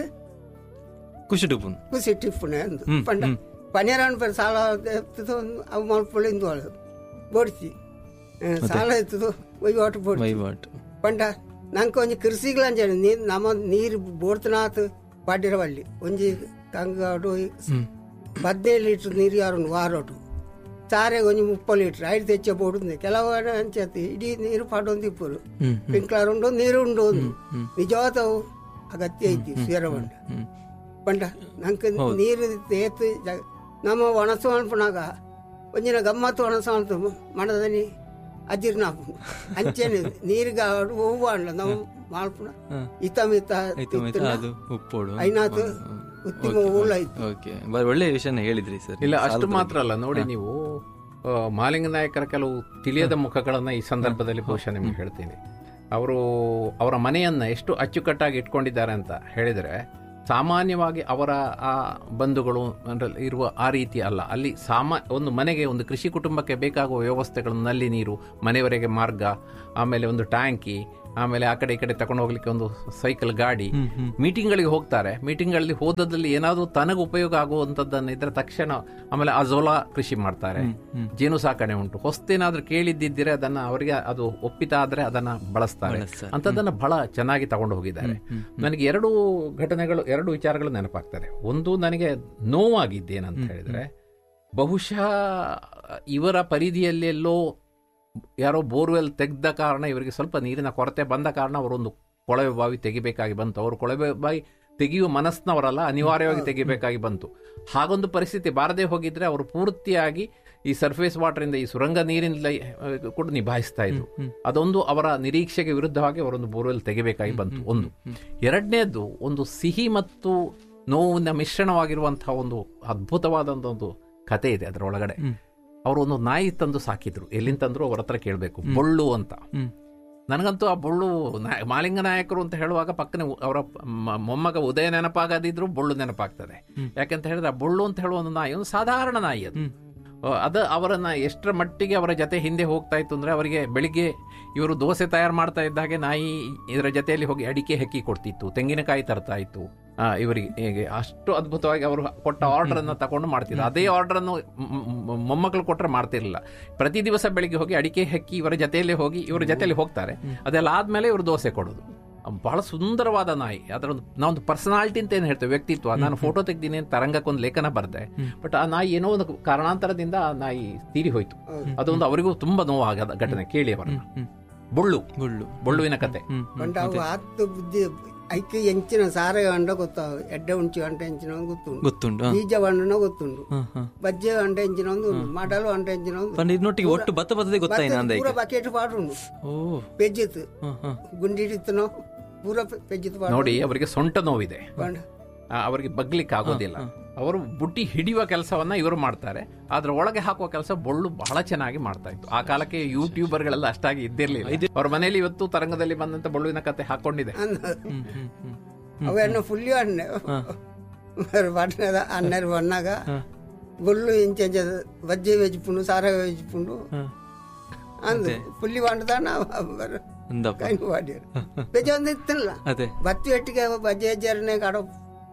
ಖುಷಿ ಡುಪುನ್ ಖುಷಿ ಟಿಪ್ಪುನೆ ಅಂದು ಪಂಡ ಪನ್ನೆರಡು ಪೇರು ಸಾಲ ಎತ್ತದು ಅವು ಮಲ್ಪಳಿಂದು ಒಳ್ಳೆ ಬೋಡ್ಸಿ ಸಾಲ ಎತ್ತದು ವಹಿವಾಟು ಬೋಡ್ಸಿ ವಹಿವಾಟು ಪಂಡ ನಂಗೆ ಒಂಜಿ ಕೃಷಿಗಳಂಜ ನೀರು ನಮ್ಮ ನೀರು ಬೋಡ್ತನಾತ್ ಪಾಡಿರವಳ್ಳಿ ಒಂಜಿ ಕಂಗಾಡು ಹದಿನೈದು ಲೀಟ್ರ್ ನೀರು ಯಾರು ವಾರೋಟು ಸಾರೆ ಒಂಜಿ ಮುಪ್ಪ ಲೀಟ್ರ್ ಐದು ತೆಚ್ಚ ಬೋಡುಂದೆ ಕೆಲವು ಅಂಚತಿ ಇಡೀ ನೀರು ಪಾಡೊಂದು ಇಪ್ಪರು ಸ್ಪ್ರಿಂಕ್ಲರ್ ಉಂಡು ನೀರು ಉಂಡು ಒಂದು ನಿಜವಾದ ಅವು ಅಗತ್ಯ ಐತಿ ಸ್ವೀರವಂಡ ಪಂಡ ನಂಗೆ ನೀರು ಏತು ಜ- ನಮ್ಮ ಒಣಸು ಅನ್ಪನಾಗ ಒಂಜಿನ ಗಮ್ಮತ್ತು ಒಣಸು ಅನ್ತು ಮಣದನಿ ಅಜಿರ್ನ ಅಂಚೆನೆ ನೀರಿಗೆ ಹೂವು ಅಲ್ಲ ನಾವು ಮಾಲ್ಪುಣ ಇತ ಮಿತ ಆಯ್ತು ಆಯ್ತು ಅದು ಉಪ್ಪೋಡು ಐನಾತು ಉತ್ತಿಮ ಹೂಳ ಐತಿ ಓಕೆ ಒಳ್ಳೆ ವಿಷಯನ ಹೇಳಿದ್ರಿ ಸರ್ ಇಲ್ಲ ಅಷ್ಟು ಮಾತ್ರ ಅಲ್ಲ ನೋಡಿ ನೀವು ಆ, ಮಾಲಿಂಗ ನಾಯಕರ ಕೆಲವು ತಿಳಿಯದ ಮುಖಗಳನ್ನ ಈ ಸಂದರ್ಭದಲ್ಲಿ ಬಹುಶಃ ನಿಮ್ಗೆ ಹೇಳ್ತೀನಿ ಅವರು ಅವರ ಮನೆಯನ್ನ ಎಷ್ಟು ಅಚ್ಚುಕಟ್ಟಾಗಿ ಇಟ್ಕೊಂಡಿದ್ದಾರೆ ಅಂತ ಹೇಳಿದರೆ ಸಾಮಾನ್ಯವಾಗಿ ಅವರ ಆ ಬಂಧುಗಳು ಅಂದ್ರೆ ಇರುವ ಆ ರೀತಿ ಅಲ್ಲ ಅಲ್ಲಿ ಸಾಮಾ ಒಂದು ಮನೆಗೆ ಒಂದು ಕೃಷಿ ಕುಟುಂಬಕ್ಕೆ ಬೇಕಾಗುವ ವ್ಯವಸ್ಥೆಗಳು ನಲ್ಲಿ ನೀರು ಮನೆಯವರೆಗೆ ಮಾರ್ಗ ಆಮೇಲೆ ಒಂದು ಟ್ಯಾಂಕಿ ಆಮೇಲೆ ಆ ಕಡೆ ಈ ಕಡೆ ತಗೊಂಡು ಹೋಗ್ಲಿಕ್ಕೆ ಒಂದು ಸೈಕಲ್ ಗಾಡಿ ಮೀಟಿಂಗ್ಗಳಿಗೆ ಹೋಗ್ತಾರೆ ಮೀಟಿಂಗ್ಗಳಲ್ಲಿ ಹೋದದಲ್ಲಿ ಏನಾದರೂ ತನಗೆ ಉಪಯೋಗ ಆಗುವಂತದ್ದನ್ನ ಇದ್ರೆ ತಕ್ಷಣ ಆಮೇಲೆ ಅಜೋಲಾ ಕೃಷಿ ಮಾಡ್ತಾರೆ ಜೇನು ಸಾಕಣೆ ಉಂಟು ಹೊಸ್ತೇನಾದ್ರೂ ಕೇಳಿದ್ದಿದ್ರೆ ಅದನ್ನ ಅವರಿಗೆ ಅದು ಒಪ್ಪಿತಾದ್ರೆ ಅದನ್ನ ಬಳಸ್ತಾರೆ ಬಳಸ್ತಾರೆ. ಅಂತದನ್ನ ಬಹಳ ಚೆನ್ನಾಗಿ ತಗೊಂಡು ಹೋಗಿದ್ದಾರೆ ನನಗೆ ಎರಡು ಘಟನೆಗಳು ಎರಡು ವಿಚಾರಗಳು ನೆನಪಾಗ್ತದೆ ಒಂದು ನನಗೆ ನೋವಾಗಿದ್ದೇನಂತ ಹೇಳಿದ್ರೆ ಬಹುಶಃ ಇವರ ಪರಿಧಿಯಲ್ಲಿ ಎಲ್ಲೋ ಯಾರೋ ಬೋರ್ವೆಲ್ ತೆಗೆದ ಕಾರಣ ಇವರಿಗೆ ಸ್ವಲ್ಪ ನೀರಿನ ಕೊರತೆ ಬಂದ ಕಾರಣ ಅವರೊಂದು ಕೊಳವೆ ಬಾವಿ ತೆಗಿಬೇಕಾಗಿ ಬಂತು ಅವರು ಕೊಳವೆ ಬಾವಿ ತೆಗೆಯುವ ಮನಸ್ಸಿನವರಲ್ಲ ಅನಿವಾರ್ಯವಾಗಿ ತೆಗಿಬೇಕಾಗಿ ಬಂತು ಹಾಗೊಂದು ಪರಿಸ್ಥಿತಿ ಬಾರದೆ ಹೋಗಿದ್ರೆ ಅವರು ಪೂರ್ತಿಯಾಗಿ ಈ ಸರ್ಫೇಸ್ ವಾಟರ್ ಇಂದ ಈ ಸುರಂಗ ನೀರಿನಿಂದ ಆ, ಕೂಡ ನಿಭಾಯಿಸ್ತಾ ಇದ್ರು ಅದೊಂದು ಅವರ ನಿರೀಕ್ಷೆಗೆ ವಿರುದ್ಧವಾಗಿ ಅವರೊಂದು ಬೋರ್ವೆಲ್ ತೆಗಿಬೇಕಾಗಿ ಬಂತು ಒಂದು ಎರಡನೇದು ಒಂದು ಸಿಹಿ ಮತ್ತು ನೋವಿನ ಮಿಶ್ರಣವಾಗಿರುವಂತಹ ಒಂದು ಅದ್ಭುತವಾದಂತ ಒಂದು ಕತೆ ಇದೆ ಅದರ ಒಳಗಡೆ ಅವರು ಒಂದು ನಾಯಿ ತಂದು ಸಾಕಿದ್ರು ಎಲ್ಲಿಂದ ತಂದ್ರು ಅವ್ರ ಹತ್ರ ಕೇಳಬೇಕು ಬೊಳ್ಳು ಅಂತ ನನಗಂತೂ ಆ ಬೊಳ್ಳು ನಾ- ಮಾಲಿಂಗ ನಾಯಕರು ಅಂತ ಹೇಳುವಾಗ ಪಕ್ಕನೆ ಉ- ಅವರ ಮ- ಮೊಮ್ಮಗ ಉದಯ ನೆನಪಾಗದಿದ್ರು ಬೊಳ್ಳು ನೆನಪಾಗ್ತದೆ ಯಾಕಂತ ಹೇಳಿದ್ರೆ ಆ ಬೊಳ್ಳು ಅಂತ ಹೇಳುವ ಒಂದು ನಾಯಿ ಒಂದು ಸಾಧಾರಣ ನಾಯಿ ಅದು ಆ, ಅದು ಅವರನ್ನ ಎಷ್ಟರ ಮಟ್ಟಿಗೆ ಅವರ ಜೊತೆ ಹಿಂದೆ ಹೋಗ್ತಾ ಇತ್ತು ಅಂದ್ರೆ ಅವರಿಗೆ ಬೆಳಿಗ್ಗೆ ಇವರು ದೋಸೆ ತಯಾರು ಮಾಡ್ತಾ ಇದ್ದ ಹಾಗೆ ನಾಯಿ ಇದರ ಜೊತೆಯಲ್ಲಿ ಹೋಗಿ ಅಡಿಕೆ ಹೆಕ್ಕಿ ಕೊಡ್ತಿತ್ತು ತೆಂಗಿನಕಾಯಿ ತರ್ತಾ ಇತ್ತು ಆ, ಇವರಿಗೆ ಹೇಗೆ ಅಷ್ಟು ಅದ್ಭುತವಾಗಿ ಅವರು ಕೊಟ್ಟ ಆರ್ಡರ್ ಅನ್ನ ತಗೊಂಡು ಮಾಡ್ತಿದ್ರು ಅದೇ ಆರ್ಡರ್ ಅನ್ನು ಮ್- ಮ್- ಮೊಮ್ಮಕ್ಕಳು ಕೊಟ್ಟರೆ ಮಾಡ್ತಿರ್ಲಿಲ್ಲ ಪ್ರತಿ ದಿವಸ ಬೆಳಿಗ್ಗೆ ಹೋಗಿ ಅಡಿಕೆ ಹೆಕ್ಕಿ ಇವರ ಜೊತೆಯಲ್ಲಿ ಹೋಗಿ ಇವರ ಜೊತೆಯಲ್ಲಿ ಹೋಗ್ತಾರೆ ಅದೆಲ್ಲ ಆದ್ಮೇಲೆ ಇವರು ದೋಸೆ ಕೊಡೋದು ಬಹಳ ಸುಂದರವಾದ ನಾಯಿ ಅದರ ಒಂದು ನಾವೊಂದು ಪರ್ಸನಾಲಿಟಿ ಅಂತ ಏನು ಹೇಳ್ತೇವೆ ವ್ಯಕ್ತಿತ್ವ ನಾನು ಫೋಟೋ ತೆಗ್ದೀನಿ ಅಂತ ತರಂಗಕ್ಕೊಂದು ಲೇಖನ ಬರ್ದೆ ಬಟ್ ಆ ನಾಯಿ ಏನೋ ಒಂದು ಕಾರಣಾಂತರದಿಂದ ಆ ನಾಯಿ ತೀರಿ ಹೋಯ್ತು ಅದೊಂದು ಅವರಿಗೂ ತುಂಬಾ ನೋವಾಗದ ಘಟನೆ ಕೇಳಿ ಅವರನ್ನ ಬೊಳ್ಳು ಗುಳ್ಳು ಬೊಳ್ಳುವಿನ ಕತೆ ಪಂಡ ಅವು ಹತ್ತು ಬುದ್ಧಿ ಐಕೆ ಎಂಚಿನ ಸಾರ ಅಂಡ ಗೊತ್ತಾವ ಎಡ್ಡೆ ಉಂಚಿ ಅಂಟ ಎಂಚಿನ ಒಂದು ಗೊತ್ತುಂಡು ಗೊತ್ತುಂಟು ಹಾ. ಬೀಜ ಬಣ್ಣನ ಗೊತ್ತುಂಡು ಹಾ, ಹಾ. ಬಜ್ಜೆ ಅಂಟ ಎಂಚಿನ ಒಂದು ಉಂಡು ಮಡಲು ಅಂಟ ಎಂಚಿನ ಒಂದು ಪಂಡ ಇದನ್ನೊಟ್ಟಿಗೆ ಒಟ್ಟು ಭತ್ತ ಬರ್ತದೆ ಗೊತ್ತಾಯ್ತು ಅಂದ ಪೂರ ಬಕೆಟ್ ಪಾಡುಂಡು ಓ ಪೆಜ್ಜಿತ್ ಹಾ, ಹಾ. ಗುಂಡಿಡಿತ್ತನೋ ಪೂರ ಪೆಜ್ಜಿತ್ ಪಾಡು ನೋಡಿ ಅವರಿಗೆ ಸೊಂಟ ನೋವಿದೆ ಪಂಡ ಆ, ಅವರಿಗೆ ಬಗ್ಲಿಕ್ಕೆ ಆಗೋದಿಲ್ಲ ಅವರು ಬುಟ್ಟಿ ಹಿಡಿಯುವ ಕೆಲಸವನ್ನ ಇವರು ಮಾಡ್ತಾರೆ ಅದ್ರ ಒಳಗೆ ಹಾಕುವ ಕೆಲಸ ಬೊಳ್ಳು ಬಹಳ ಚೆನ್ನಾಗಿ ಮಾಡ್ತಾ ಇತ್ತು ಆ ಕಾಲಕ್ಕೆ ಯೂಟ್ಯೂಬರ್ ಗಳೆಲ್ಲ ಅಷ್ಟಾಗಿ ಇದ್ದಿರ್ಲಿಲ್ಲ ಅವ್ರ ಮನೆಯಲ್ಲಿ ಇವತ್ತು ತರಂಗದಲ್ಲಿ ಬಂದಂತ ಬೊಳ್ಳುವಿನ ಕತೆ ಹಾಕೊಂಡಿದೆ ಅಂದ ಹ್ಮ್, ಹ್ಮ್, ಹ್ಮ್. ಅವೆನ್ನ ಫುಲ್ಲಿ ಅಣ್ಣೆ ಬಣ್ಣದ ಅನ್ನರು ಬಣ್ಣಾಗ ಬೊಳ್ಳು ಇಂಚ ಬಜ್ಜೆ ವೆಜ್ಪುಂಡು ಸಾರ ವೆಜ್ಪುಂಡು ಅಂದು ಫುಲ್ಲಿ ಬಂಡದಾನ ಅಂದಪ್ಪ ಕೈ ಮಾಡಿರು ಬೆಜ ಒಂದು ಇತ್ತಿಲ್ಲ ಅದೇ ಬತ್ತಿ ಒಟ್ಟಿಗೆ ಬಜ್ಜೆ ಜರ್ನೆ ಕಾಡೋ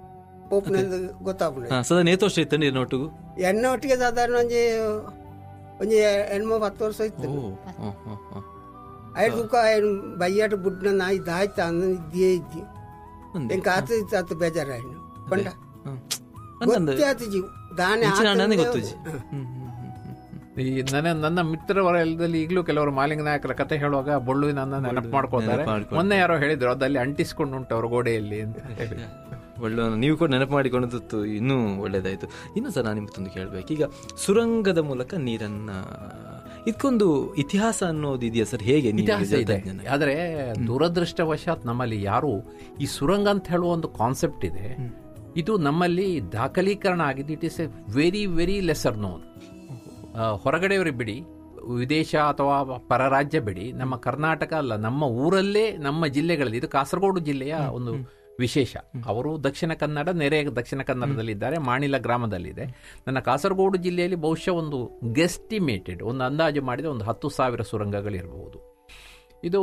ಪೋಪ್ನೆಂದು ಗೊತ್ತಾಗ್ಬಿಡ ಹಾ ಸದಾ ನೇತೋಷ್ಟ ಇತ್ತು ನೀರಿನ ಒಟ್ಟಿಗೂ ಎಣ್ಣೆ ಒಟ್ಟಿಗೆ ಸಾಧಾರಣ ಒಂಜಿ ಒಂಜಿ ಎಣ್ಮೋ ಹತ್ತು ವರ್ಷ ಇತ್ತು ಓ ಹ, ಹ, ಹ. ಐದು ದುಃಖ ಏನು ಬಯ್ಯಾಟ ಬುಡ್ನ ನಾ ಇದಾಯ್ತ ಅನ್ನ ಇದ್ದೇ ಇದ್ದಿ ಒಂದೇ. ಎಂಕ ಆತ ಇತ್ತು ಆತ ಬೇಜಾರಾಯ್ನು ಪಂಡ ಹ್ಮ್. ಅಂದಂದು ಗೊತ್ತೇ ಆತು ಜೀವ ದಾನೆ ಇಂಚಿನ ಅಣ್ಣನೇ ಗೊತ್ತು ಆತಂದೆ ಜಿ. ಹ್ಮ್. ಹ್ಮ್, ಹ್ಮ್, ಹ್ಮ್, ಹ್ಮ್. ಈ ನನ್ನ ನನ್ನ ಮಿತ್ರ ವಲಯದಲ್ಲಿ ಈಗಲೂ ಕೆಲವರು ಮಾಲಿಂಗ ನಾಯಕರ ಕತೆ ಹೇಳುವಾಗ ಬೊಳ್ಳುವಿನ ನೆನಪು ಮಾಡ್ಕೊಳ್ತಾರೆ ನೆನಪು ಮಾಡ್ಕೊಳ್ತಾರೆ. ಮೊನ್ನೆ ಯಾರೋ ಹೇಳಿದ್ರು ಅದಲ್ಲಿ ಅಂಟಿಸ್ಕೊಂಡು ಉಂಟು ಅವ್ರ ಗೋಡೆಯಲ್ಲಿ ಅಂತ ಹೇಳಿ ಒಳ್ಳೆ ನೀವು ಕೂಡ ನೆನಪು ಮಾಡಿಕೊಂಡದ್ದು ಇನ್ನೂ ಒಳ್ಳೇದಾಯ್ತು ಇನ್ನು ಸರ್ ನಾನು ನಿಮ್ಮತ್ತೊಂದು ಕೇಳಬೇಕು ಈಗ ಸುರಂಗದ ಮೂಲಕ ನೀರನ್ನ ಇದಕ್ಕೊಂದು ಇತಿಹಾಸ ಅನ್ನೋದು ಇದೆಯಾ ಸರ್ ಹೇಗೆ ನೀವು ಇತಿಹಾಸ ಇದೆ ಜಲತಜ್ಞನ? ಆದರೆ ದುರದೃಷ್ಟವಶಾತ್ ನಮ್ಮಲ್ಲಿ ಯಾರು ಈ ಸುರಂಗ ಅಂತ ಹೇಳುವ ಒಂದು ಕಾನ್ಸೆಪ್ಟ್ ಇದೆ ಇದು ನಮ್ಮಲ್ಲಿ ದಾಖಲೀಕರಣ ಆಗಿದ್ದು it is a very very lesser known ಹೊರಗಡೆಯವರಿಗೆ ಬಿಡಿ ವಿದೇಶ ಅಥವಾ ಪರರಾಜ್ಯ ಬಿಡಿ ನಮ್ಮ ಕರ್ನಾಟಕ ಅಲ್ಲ ನಮ್ಮ ಊರಲ್ಲೇ ನಮ್ಮ ಜಿಲ್ಲೆಗಳಲ್ಲಿ ಇದು ಕಾಸರಗೋಡು ಜಿಲ್ಲೆಯ ಒಂದು ವಿಶೇಷ ಅವರು ದಕ್ಷಿಣ ಕನ್ನಡ ನೆರೆ ದಕ್ಷಿಣ ಕನ್ನಡದಲ್ಲಿದ್ದಾರೆ ಮಾಣಿಲ ಗ್ರಾಮದಲ್ಲಿದೆ ನನ್ನ ಕಾಸರಗೋಡು ಜಿಲ್ಲೆಯಲ್ಲಿ ಬಹುಶಃ ಒಂದು ಗೆಸ್ಟಿಮೇಟೆಡ್ ಒಂದು ಅಂದಾಜು ಮಾಡಿದ ಒಂದು ಹತ್ತು ಸಾವಿರ ಸುರಂಗಗಳಿರಬಹುದು ಇದು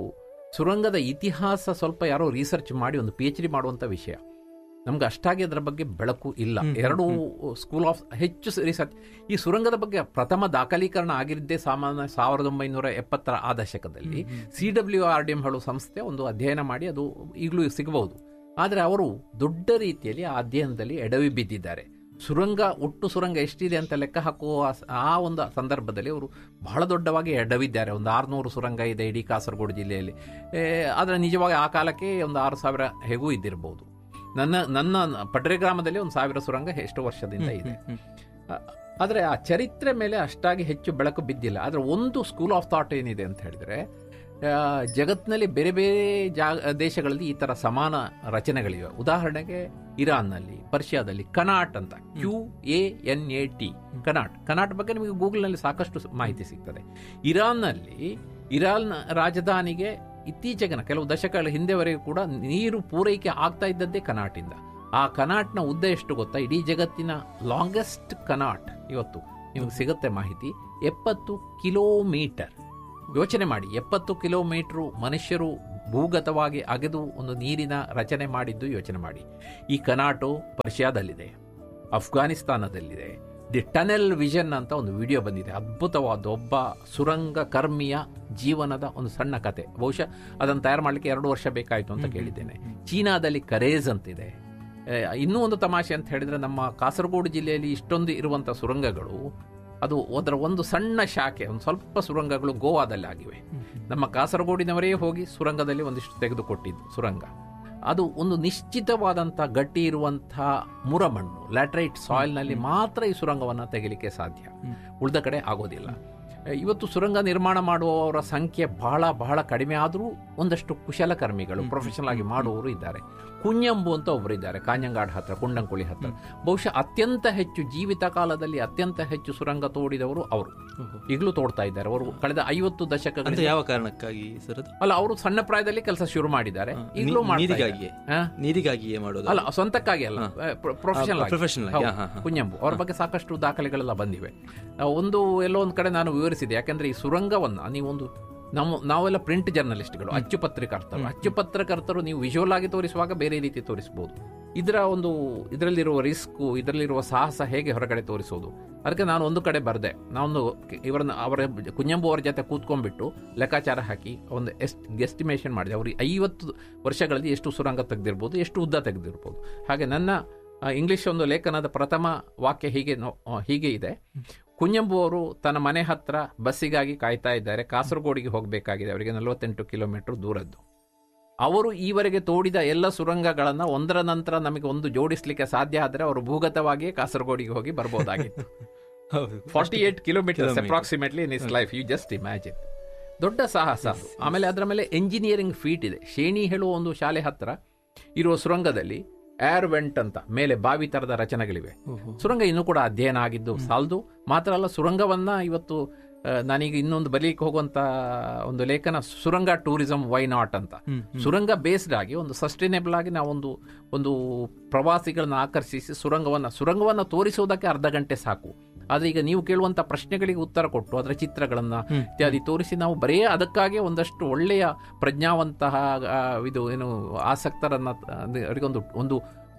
ಸುರಂಗದ ಇತಿಹಾಸ ಸ್ವಲ್ಪ ಯಾರೋ ರಿಸರ್ಚ್ ಮಾಡಿ ಒಂದು ಪಿ ಎಚ್ ಡಿ ಮಾಡುವಂಥ ವಿಷಯ ನಮ್ಗೆ ಅಷ್ಟಾಗಿ ಅದರ ಬಗ್ಗೆ ಬೆಳಕು ಇಲ್ಲ ಎರಡು ಸ್ಕೂಲ್ ಆಫ್ ಹೆಚ್ಚು ರಿಸರ್ಚ್ ಈ ಸುರಂಗದ ಬಗ್ಗೆ ಪ್ರಥಮ ದಾಖಲೀಕರಣ ಆಗಿದ್ದೇ ಸಾಮಾನ್ಯ ಸಾವಿರದ ಒಂಬೈನೂರ ಎಪ್ಪತ್ತರ ಆ ದಶಕದಲ್ಲಿ C W R D M ಹೇಳುವ ಸಂಸ್ಥೆ ಒಂದು ಅಧ್ಯಯನ ಮಾಡಿ ಅದು ಈಗಲೂ ಸಿಗಬಹುದು ಆದರೆ ಅವರು ದೊಡ್ಡ ರೀತಿಯಲ್ಲಿ ಆ ಅಧ್ಯಯನದಲ್ಲಿ ಎಡವಿ ಬಿದ್ದಿದ್ದಾರೆ ಸುರಂಗ ಒಟ್ಟು ಸುರಂಗ ಎಷ್ಟಿದೆ ಅಂತ ಲೆಕ್ಕ ಹಾಕುವ ಸ- ಆ ಒಂದು ಸಂದರ್ಭದಲ್ಲಿ ಅವರು ಬಹಳ ದೊಡ್ಡವಾಗಿ ಎಡವಿದ್ದಾರೆ ಒಂದು ಆರುನೂರು ಸುರಂಗ ಇದೆ ಇಡೀ ಕಾಸರಗೋಡು ಜಿಲ್ಲೆಯಲ್ಲಿ ಏ, ಆದರೆ ನಿಜವಾಗಿ ಆ ಕಾಲಕ್ಕೆ ಒಂದು ಆರು ಸಾವಿರ ಹೇಗೂ ಇದ್ದಿರಬಹುದು ನನ್ನ ನನ್ನ ಪಡ್ರೆ ಗ್ರಾಮದಲ್ಲಿ ಒಂದು ಸಾವಿರ ಸುರಂಗ ಎಷ್ಟು ವರ್ಷದಿಂದ ಇದೆ ಆ- ಆದರೆ ಆ ಚರಿತ್ರೆ ಮೇಲೆ ಅಷ್ಟಾಗಿ ಹೆಚ್ಚು ಬೆಳಕು ಬಿದ್ದಿಲ್ಲ ಆದರೆ ಒಂದು ಸ್ಕೂಲ್ ಆಫ್ ಥಾಟ್ ಏನಿದೆ ಅಂತ ಹೇಳಿದ್ರೆ ಆ, ಜಗತ್ತಿನಲ್ಲಿ ಬೇರೆ ಬೇರೆ ಜಾ ದೇಶಗಳಲ್ಲಿ ಈ ತರ ಸಮಾನ ರಚನೆಗಳಿವೆ ಉದಾಹರಣೆಗೆ ಇರಾನ್ನಲ್ಲಿ ಪರ್ಷಿಯಾದಲ್ಲಿ ಕನಾಟ್ ಅಂತ Q A N A T qanat qanat ಬಗ್ಗೆ ನಿಮಗೆ ಗೂಗಲ್ನಲ್ಲಿ ಸಾಕಷ್ಟು ಸ- ಮಾಹಿತಿ ಸಿಗ್ತದೆ ಇರಾನ್ನಲ್ಲಿ ಇರಾನ್ ರಾಜಧಾನಿಗೆ ಇತ್ತೀಚೆಗಿನ ಕೆಲವು ದಶಕಗಳ ಹಿಂದೆವರೆಗೂ ಕೂಡ ನೀರು ಪೂರೈಕೆ ಆಗ್ತಾ ಇದ್ದದ್ದೇ ಕನಾಟಿಂದ ಆ ಕನಾಟ್ನ ಉದ್ದ ಎಷ್ಟು ಗೊತ್ತಾ ಇಡೀ ಜಗತ್ತಿನ ಲಾಂಗೆಸ್ಟ್ ಕನಾಟ್ ಇವತ್ತು ನಿಮಗೆ ಸಿಗುತ್ತೆ ಮಾಹಿತಿ ಎಪ್ಪತ್ತು ಕಿಲೋಮೀಟರ್ ಯೋಚನೆ ಮಾಡಿ ಎಪ್ಪತ್ತು ಕಿಲೋಮೀಟರ್ ಮನುಷ್ಯರು ಭೂಗತವಾಗಿ ಅಗೆದು ಒಂದು ನೀರಿನ ರಚನೆ ಮಾಡಿದ್ದು ಯೋಚನೆ ಮಾಡಿ ಈ ಕನಾಟು ಪರ್ಷಿಯಾದಲ್ಲಿದೆ ಅಫ್ಘಾನಿಸ್ತಾನದಲ್ಲಿದೆ ದಿ ಟನೆಲ್ ವಿಷನ್ ಅಂತ ಒಂದು ವಿಡಿಯೋ ಬಂದಿದೆ ಅದ್ಭುತವಾದ ಒಬ್ಬ ಸುರಂಗ ಕರ್ಮಿಯ ಜೀವನದ ಒಂದು ಸಣ್ಣ ಕತೆ ಬಹುಶಃ ಅದನ್ನು ತಯಾರು ಮಾಡಲಿಕ್ಕೆ ಎರಡು ವರ್ಷ ಬೇಕಾಯಿತು ಅಂತ ಕೇಳಿದ್ದೇನೆ ಚೀನಾದಲ್ಲಿ ಕರೇಜ್ ಅಂತಿದೆ ಏ, ಇನ್ನೂ ಒಂದು ತಮಾಷೆ ಅಂತ ಹೇಳಿದ್ರೆ ನಮ್ಮ ಕಾಸರಗೋಡು ಜಿಲ್ಲೆಯಲ್ಲಿ ಇಷ್ಟೊಂದು ಇರುವಂಥ ಸುರಂಗಗಳು ಅದು ಅದರ ಒಂದು ಸಣ್ಣ ಶಾಖೆ ಒಂದು ಸ್ವಲ್ಪ ಸುರಂಗಗಳು ಗೋವಾದಲ್ಲಿ ಆಗಿವೆ ನಮ್ಮ ಕಾಸರಗೋಡಿನವರೇ ಹೋಗಿ ಸುರಂಗದಲ್ಲಿ ಒಂದಿಷ್ಟು ತೆಗೆದುಕೊಟ್ಟಿದ್ದು ಸುರಂಗ ಅದು ಒಂದು ನಿಶ್ಚಿತವಾದಂಥ ಗಟ್ಟಿ ಇರುವಂಥ ಮುರಮಣ್ಣು ಲ್ಯಾಟ್ರೈಟ್ ಸಾಯಿಲ್ನಲ್ಲಿ ಮಾತ್ರ ಈ ಸುರಂಗವನ್ನು ತೆಗಿಲಿಕ್ಕೆ ಸಾಧ್ಯ ಉಳಿದ ಕಡೆ ಆಗೋದಿಲ್ಲ ಇವತ್ತು ಸುರಂಗ ನಿರ್ಮಾಣ ಮಾಡುವವರ ಸಂಖ್ಯೆ ಬಹಳ ಬಹಳ ಕಡಿಮೆ ಆದರೂ ಒಂದಷ್ಟು ಕುಶಲಕರ್ಮಿಗಳು ಪ್ರೊಫೆಷನಲ್ ಆಗಿ ಮಾಡುವವರು ಇದ್ದಾರೆ ಕುഞ്ഞಂಬು ಅಂತ ಒಬ್ಬರು ಇದ್ದಾರೆ ಕಾಂಜಂಗಾಡ್ ಹತ್ರ ಕುಂಡಂಕುಳಿ ಹತ್ರ ಬಹುಶಃ ಅತ್ಯಂತ ಹೆಚ್ಚು ಜೀವಿತ ಕಾಲದಲ್ಲಿ ಅತ್ಯಂತ ಹೆಚ್ಚು ಸುರಂಗ ತೋಡಿದವರು ಅವರು ಈಗಲೂ ತೋಡ್ತಾ ಇದ್ದಾರೆ ಅವರು ಕಳೆದ ಐವತ್ತು ಅಂತ ದಶಕಗಳ ಯಾವ ಕಾರಣಕ್ಕಾಗಿ ಸರ್ ಅದು ಅಲ್ಲ ಅವರು ಸಣ್ಣ ಪ್ರಾಯದಲ್ಲಿ ಕೆಲಸ ಶುರು ಮಾಡಿದ್ದಾರೆ ಹಾ, ಈಗಲೂ ನೀ- ಮಾಡ್ತಾ ನೀರಿಗಾಗಿಯೇ? ಇದ್ದಾರೆ. ಹಾ? ನೀರಿಗಾಗಿಯೇ ಮಾಡೋದು ಅಲ್ಲ ಸ್ವಂತಕ್ಕಾಗಿ ಅಲ್ಲ ಪ್ರೊಫೆಷನಲ್ ಆ, professional ಆಗಿ, ಹಾ, ಹಾ, ಹಾ. ಕುഞ്ഞಂಬು ಅವ್ರ ಬಗ್ಗೆ ಸಾಕಷ್ಟು ದಾಖಲೆಗಳೆಲ್ಲ ಬಂದಿವೆ ಆ, ಒಂದು ಎಲ್ಲೋ ಒಂದು ಕಡೆ ನಾನು ವಿವರಿಸಿದೆ ಯಾಕಂದ್ರೆ ಈ ಸುರಂಗವನ್ನ ನೀವೊಂದು ನಾವು ನಾವೆಲ್ಲ ಪ್ರಿಂಟ್ ಜರ್ನಲಿಸ್ಟ್ಗಳು ಅಚ್ಚು ಪತ್ರಕರ್ತರು ಅಚ್ಚು ಪತ್ರಕರ್ತರು ನೀವು ವಿಜುವಲ್ ಆಗಿ ತೋರಿಸುವಾಗ ಬೇರೆ ರೀತಿ ತೋರಿಸಬಹುದು ಇದರ ಒಂದು ಇದರಲ್ಲಿರುವ ರಿಸ್ಕು ಇದರಲ್ಲಿರುವ ಸಾಹಸ ಹೇಗೆ ಹೊರಗಡೆ ತೋರಿಸೋದು ಅದಕ್ಕೆ ನಾನು ಒಂದು ಕಡೆ ಬರೆದೆ ನಾನೊಂದು ಇವರನ್ನ ಅವರ ಕುഞ്ഞಂಬು ಅವರ ಜೊತೆ ಕೂತ್ಕೊಂಡ್ಬಿಟ್ಟು ಲೆಕ್ಕಾಚಾರ ಹಾಕಿ ಒಂದು ಎಸ್ಟ್ ಗೆಸ್ಟಿಮೇಷನ್ ಮಾಡಿದೆ ಅವ್ರಿಗೆ ಐವತ್ತು ವರ್ಷಗಳಲ್ಲಿ ಎಷ್ಟು ಸುರಂಗ ತೆಗೆದಿರ್ಬೋದು ಎಷ್ಟು ಉದ್ದ ತೆಗೆದಿರ್ಬೋದು ಹಾಗೆ ನನ್ನ ಆ, ಇಂಗ್ಲಿಷ್ ಒಂದು ಲೇಖನದ ಪ್ರಥಮ ವಾಕ್ಯ ಹೀಗೆ ನೋ- ಆ, ಹೀಗೆ ಇದೆ ಕುഞ്ഞಂಬು ಅವರು ತನ್ನ ಮನೆ ಹತ್ರ ಬಸ್ಸಿಗಾಗಿ ಕಾಯ್ತಾ ಇದ್ದಾರೆ ಕಾಸರಗೋಡಿಗೆ ಹೋಗಬೇಕಾಗಿದೆ ಅವರಿಗೆ ನಲವತ್ತೆಂಟು ಕಿಲೋಮೀಟರ್ ದೂರದ್ದು ಅವರು ಈವರೆಗೆ ತೋಡಿದ ಎಲ್ಲ ಸುರಂಗಗಳನ್ನು ಒಂದರ ನಂತರ ನಮಗೆ ಒಂದು ಜೋಡಿಸ್ಲಿಕ್ಕೆ ಸಾಧ್ಯ ಆದರೆ ಅವರು ಭೂಗತವಾಗಿಯೇ ಕಾಸರಗೋಡಿಗೆ ಹೋಗಿ ಬರ್ಬೋದಾಗಿತ್ತು ಹೌದು forty eight kilometres Kilometer. Approximately in is life you just imagine ದೊಡ್ಡ ಸಾಹಸ ಅದು ಆಮೇಲೆ ಅದರ ಮೇಲೆ ಎಂಜಿನಿಯರಿಂಗ್ ಫೀಟ್ ಇದೆ ಶೇಣಿ ಹೇಳುವ ಒಂದು ಶಾಲೆ ಹತ್ರ ಇರುವ ಸುರಂಗದಲ್ಲಿ ಏರ್ ವೆಂಟ್ ಅಂತ ಮೇಲೆ ಬಾವಿ ತರದ ರಚನೆಗಳಿವೆ ಸುರಂಗ ಇನ್ನೂ ಕೂಡ ಅಧ್ಯಯನ ಆಗಿದ್ದು ಸಾಲದು ಮಾತ್ರ ಅಲ್ಲ ಸುರಂಗವನ್ನ ಇವತ್ತು ಆ, ನಾನೀಗ ಇನ್ನೊಂದು ಬರೀಲಿಕ್ಕೆ ಹೋಗುವಂತ ಒಂದು ಲೇಖನ ಸುರಂಗ ಟೂರಿಸಂ ವೈ ನಾಟ್ ಅಂತ ಸುರಂಗ ಬೇಸ್ಡ್ ಆಗಿ ಒಂದು ಸಸ್ಟೈನೇಬಲ್ ಆಗಿ ನಾವೊಂದು ಒಂದು ಪ್ರವಾಸಿಗಳನ್ನ ಆಕರ್ಷಿಸಿ ಸುರಂಗವನ್ನ ಸುರಂಗವನ್ನ ತೋರಿಸುವುದಕ್ಕೆ ಅರ್ಧ ಗಂಟೆ ಸಾಕು ಆದ್ರೆ ಈಗ ನೀವು ಕೇಳುವಂತ ಪ್ರಶ್ನೆಗಳಿಗೆ ಉತ್ತರ ಕೊಟ್ಟು ಅದರ ಚಿತ್ರಗಳನ್ನ ಇತ್ಯಾದಿ ತೋರಿಸಿ ನಾವು ಬರೇ ಅದಕ್ಕಾಗಿ ಒಂದಷ್ಟು ಒಳ್ಳೆಯ ಪ್ರಜ್ಞಾವಂತಹ ಆ, ಇದು ಏನು ಆಸಕ್ತರನ್ನ ಆ, ಅವರಿಗೊಂದು ಒಂದು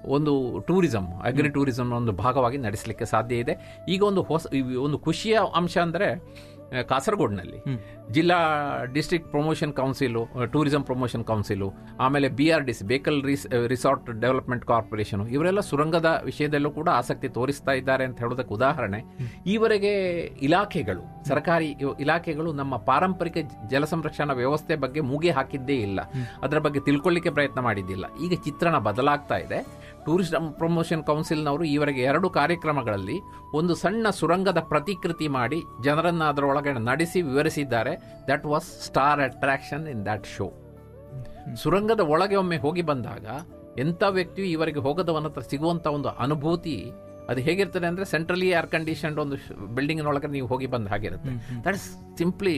ಒಂದು ಟೂರಿಸಂ ಅಗ್ರಿ ಟೂರಿಸಂ ಒಂದು ಭಾಗವಾಗಿ ನಡೆಸಲಿಕ್ಕೆ ಸಾಧ್ಯ ಇದೆ ಈಗ ಒಂದು ಹೊಸ ಈ ಒಂದು ಖುಷಿಯ ಅಂಶ ಅಂದರೆ ಆ, ಕಾಸರಗೋಡ್ನಲ್ಲಿ ಜಿಲ್ಲಾ district promotion council tourism promotion council ಆಮೇಲೆ B R D C Bekal ರಿಸ್ ರಿಸಾರ್ಟ್ ಡೆವಲಪ್ಮೆಂಟ್ ಕಾರ್ಪೊರೇಷನ್ ಇವರೆಲ್ಲ ಸುರಂಗದ ವಿಷಯದಲ್ಲೂ ಕೂಡ ಆಸಕ್ತಿ ತೋರಿಸ್ತಾ ಇದ್ದಾರೆ ಅಂತ ಹೇಳೋದಕ್ಕೆ ಉದಾಹರಣೆ ಈವರೆಗೆ ಇಲಾಖೆಗಳು ಸರ್ಕಾರಿ ಇವ- ಇಲಾಖೆಗಳು ನಮ್ಮ ಪಾರಂಪರಿಕ ಜಲ ಸಂರಕ್ಷಣಾ ವ್ಯವಸ್ಥೆ ಬಗ್ಗೆ ಮೂಗೆ ಹಾಕಿದ್ದೇ ಇಲ್ಲ ಅದರ ಬಗ್ಗೆ ತಿಳ್ಕೊಳ್ಳಿಕ್ಕೆ ಪ್ರಯತ್ನ ಮಾಡಿದ್ದಿಲ್ಲ ಈಗ ಚಿತ್ರಣ ಬದಲಾಗ್ತಾ ಇದೆ ಟೂರಿಸಂ ಪ್ರಮೋಷನ್ ಕೌನ್ಸಿಲ್ನವರು ಈವರೆಗೆ ಎರಡು ಕಾರ್ಯಕ್ರಮಗಳಲ್ಲಿ ಒಂದು ಸಣ್ಣ ಸುರಂಗದ ಪ್ರತಿಕೃತಿ ಮಾಡಿ ಜನರನ್ನ ಅದರೊಳಗೆ ನಡೆಸಿ ವಿವರಿಸಿದ್ದಾರೆ that was star attraction in that show ಸುರಂಗದ ಒಳಗೆ ಒಮ್ಮೆ ಹೋಗಿ ಬಂದಾಗ ಎಂಥ ವ್ಯಕ್ತಿಯು ಇವರಿಗೆ ಹೋಗದವನ ಹತ್ರ ಸಿಗುವಂತ ಒಂದು ಅನುಭೂತಿ ಅದು ಹೇಗಿರ್ತದೆ ಅಂದ್ರೆ ಸೆಂಟ್ರಲಿ ಏರ್ ಕಂಡೀಷನ್ಡ್ ಒಂದು ಬಿಲ್ಡಿಂಗ್ನೊಳಗೆ ನೀವು ಹೋಗಿ ಬಂದ ಹಾಗಿರುತ್ತೆ ದಟ್ ಇಸ್ ಸಿಂಪ್ಲಿ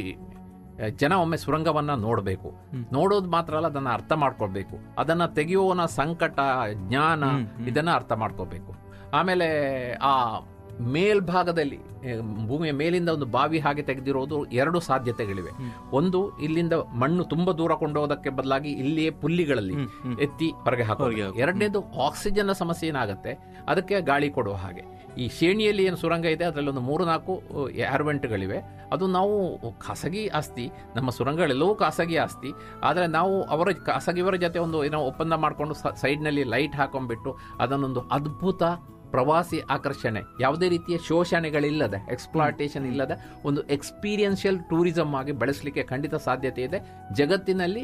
ಜನ ಒಮ್ಮೆ ಸುರಂಗವನ್ನ ನೋಡಬೇಕು ನೋಡೋದು ಮಾತ್ರ ಅಲ್ಲ ಅದನ್ನ ಅರ್ಥ ಮಾಡ್ಕೊಳ್ಬೇಕು ಅದನ್ನ ತೆಗೆಯುವವನ ಸಂಕಟ ಜ್ಞಾನ ಇದನ್ನ ಅರ್ಥ ಮಾಡ್ಕೋಬೇಕು ಆಮೇಲೆ ಆ ಮೇಲ್ಭಾಗದಲ್ಲಿ ಏ, ಭೂಮಿಯ ಮೇಲಿಂದ ಒಂದು ಬಾವಿ ಹಾಗೆ ತೆಗೆದಿರೋದು ಎರಡು ಸಾಧ್ಯತೆಗಳಿವೆ ಒಂದು ಇಲ್ಲಿಂದ ಮಣ್ಣು ತುಂಬಾ ದೂರ ಕೊಂಡೋಗೋದಕ್ಕೆ ಬದಲಾಗಿ ಇಲ್ಲಿಯೇ ಪುಲ್ಲಿಗಳಲ್ಲಿ ಎತ್ತಿ ಹೊರಗೆ ಹಾಕೋದು ಎರಡನೇದು ಆಕ್ಸಿಜನ್ ಸಮಸ್ಯೆ ಏನಾಗುತ್ತೆ ಅದಕ್ಕೆ ಗಾಳಿ ಕೊಡುವ ಹಾಗೆ ಈ ಶ್ರೇಣಿಯಲ್ಲಿ ಏನು ಸುರಂಗ ಇದೆ ಅದರಲ್ಲಿ ಒಂದು ಮೂರು ನಾಲ್ಕು ಏರ್ವೆಂಟ್ಗಳಿವೆ ಅದು ನಾವು ಖಾಸಗಿ ಆಸ್ತಿ ನಮ್ಮ ಸುರಂಗಗಳೆಲ್ಲವೂ ಖಾಸಗಿ ಆಸ್ತಿ ಆದರೆ ನಾವು ಅವರ ಖಾಸಗಿಯವರ ಜೊತೆ ಒಂದು ಏನೋ ಒಪ್ಪಂದ ಮಾಡಿಕೊಂಡು ಸೈಡ್ನಲ್ಲಿ ಲೈಟ್ ಹಾಕೊಂಡ್ಬಿಟ್ಟು ಅದನ್ನೊಂದು ಅದ್ಭುತ ಪ್ರವಾಸಿ ಆಕರ್ಷಣೆ ಯಾವುದೇ ರೀತಿಯ ಶೋಷಣೆಗಳಿಲ್ಲದೆ ಎಕ್ಸ್ಪ್ಲಾಟೇಷನ್ ಇಲ್ಲದ ಒಂದು ಎಕ್ಸ್ಪೀರಿಯನ್ಷಿಯಲ್ ಟೂರಿಸಂ ಆಗಿ ಬೆಳೆಸಲಿಕ್ಕೆ ಖಂಡಿತ ಸಾಧ್ಯತೆ ಇದೆ ಜಗತ್ತಿನಲ್ಲಿ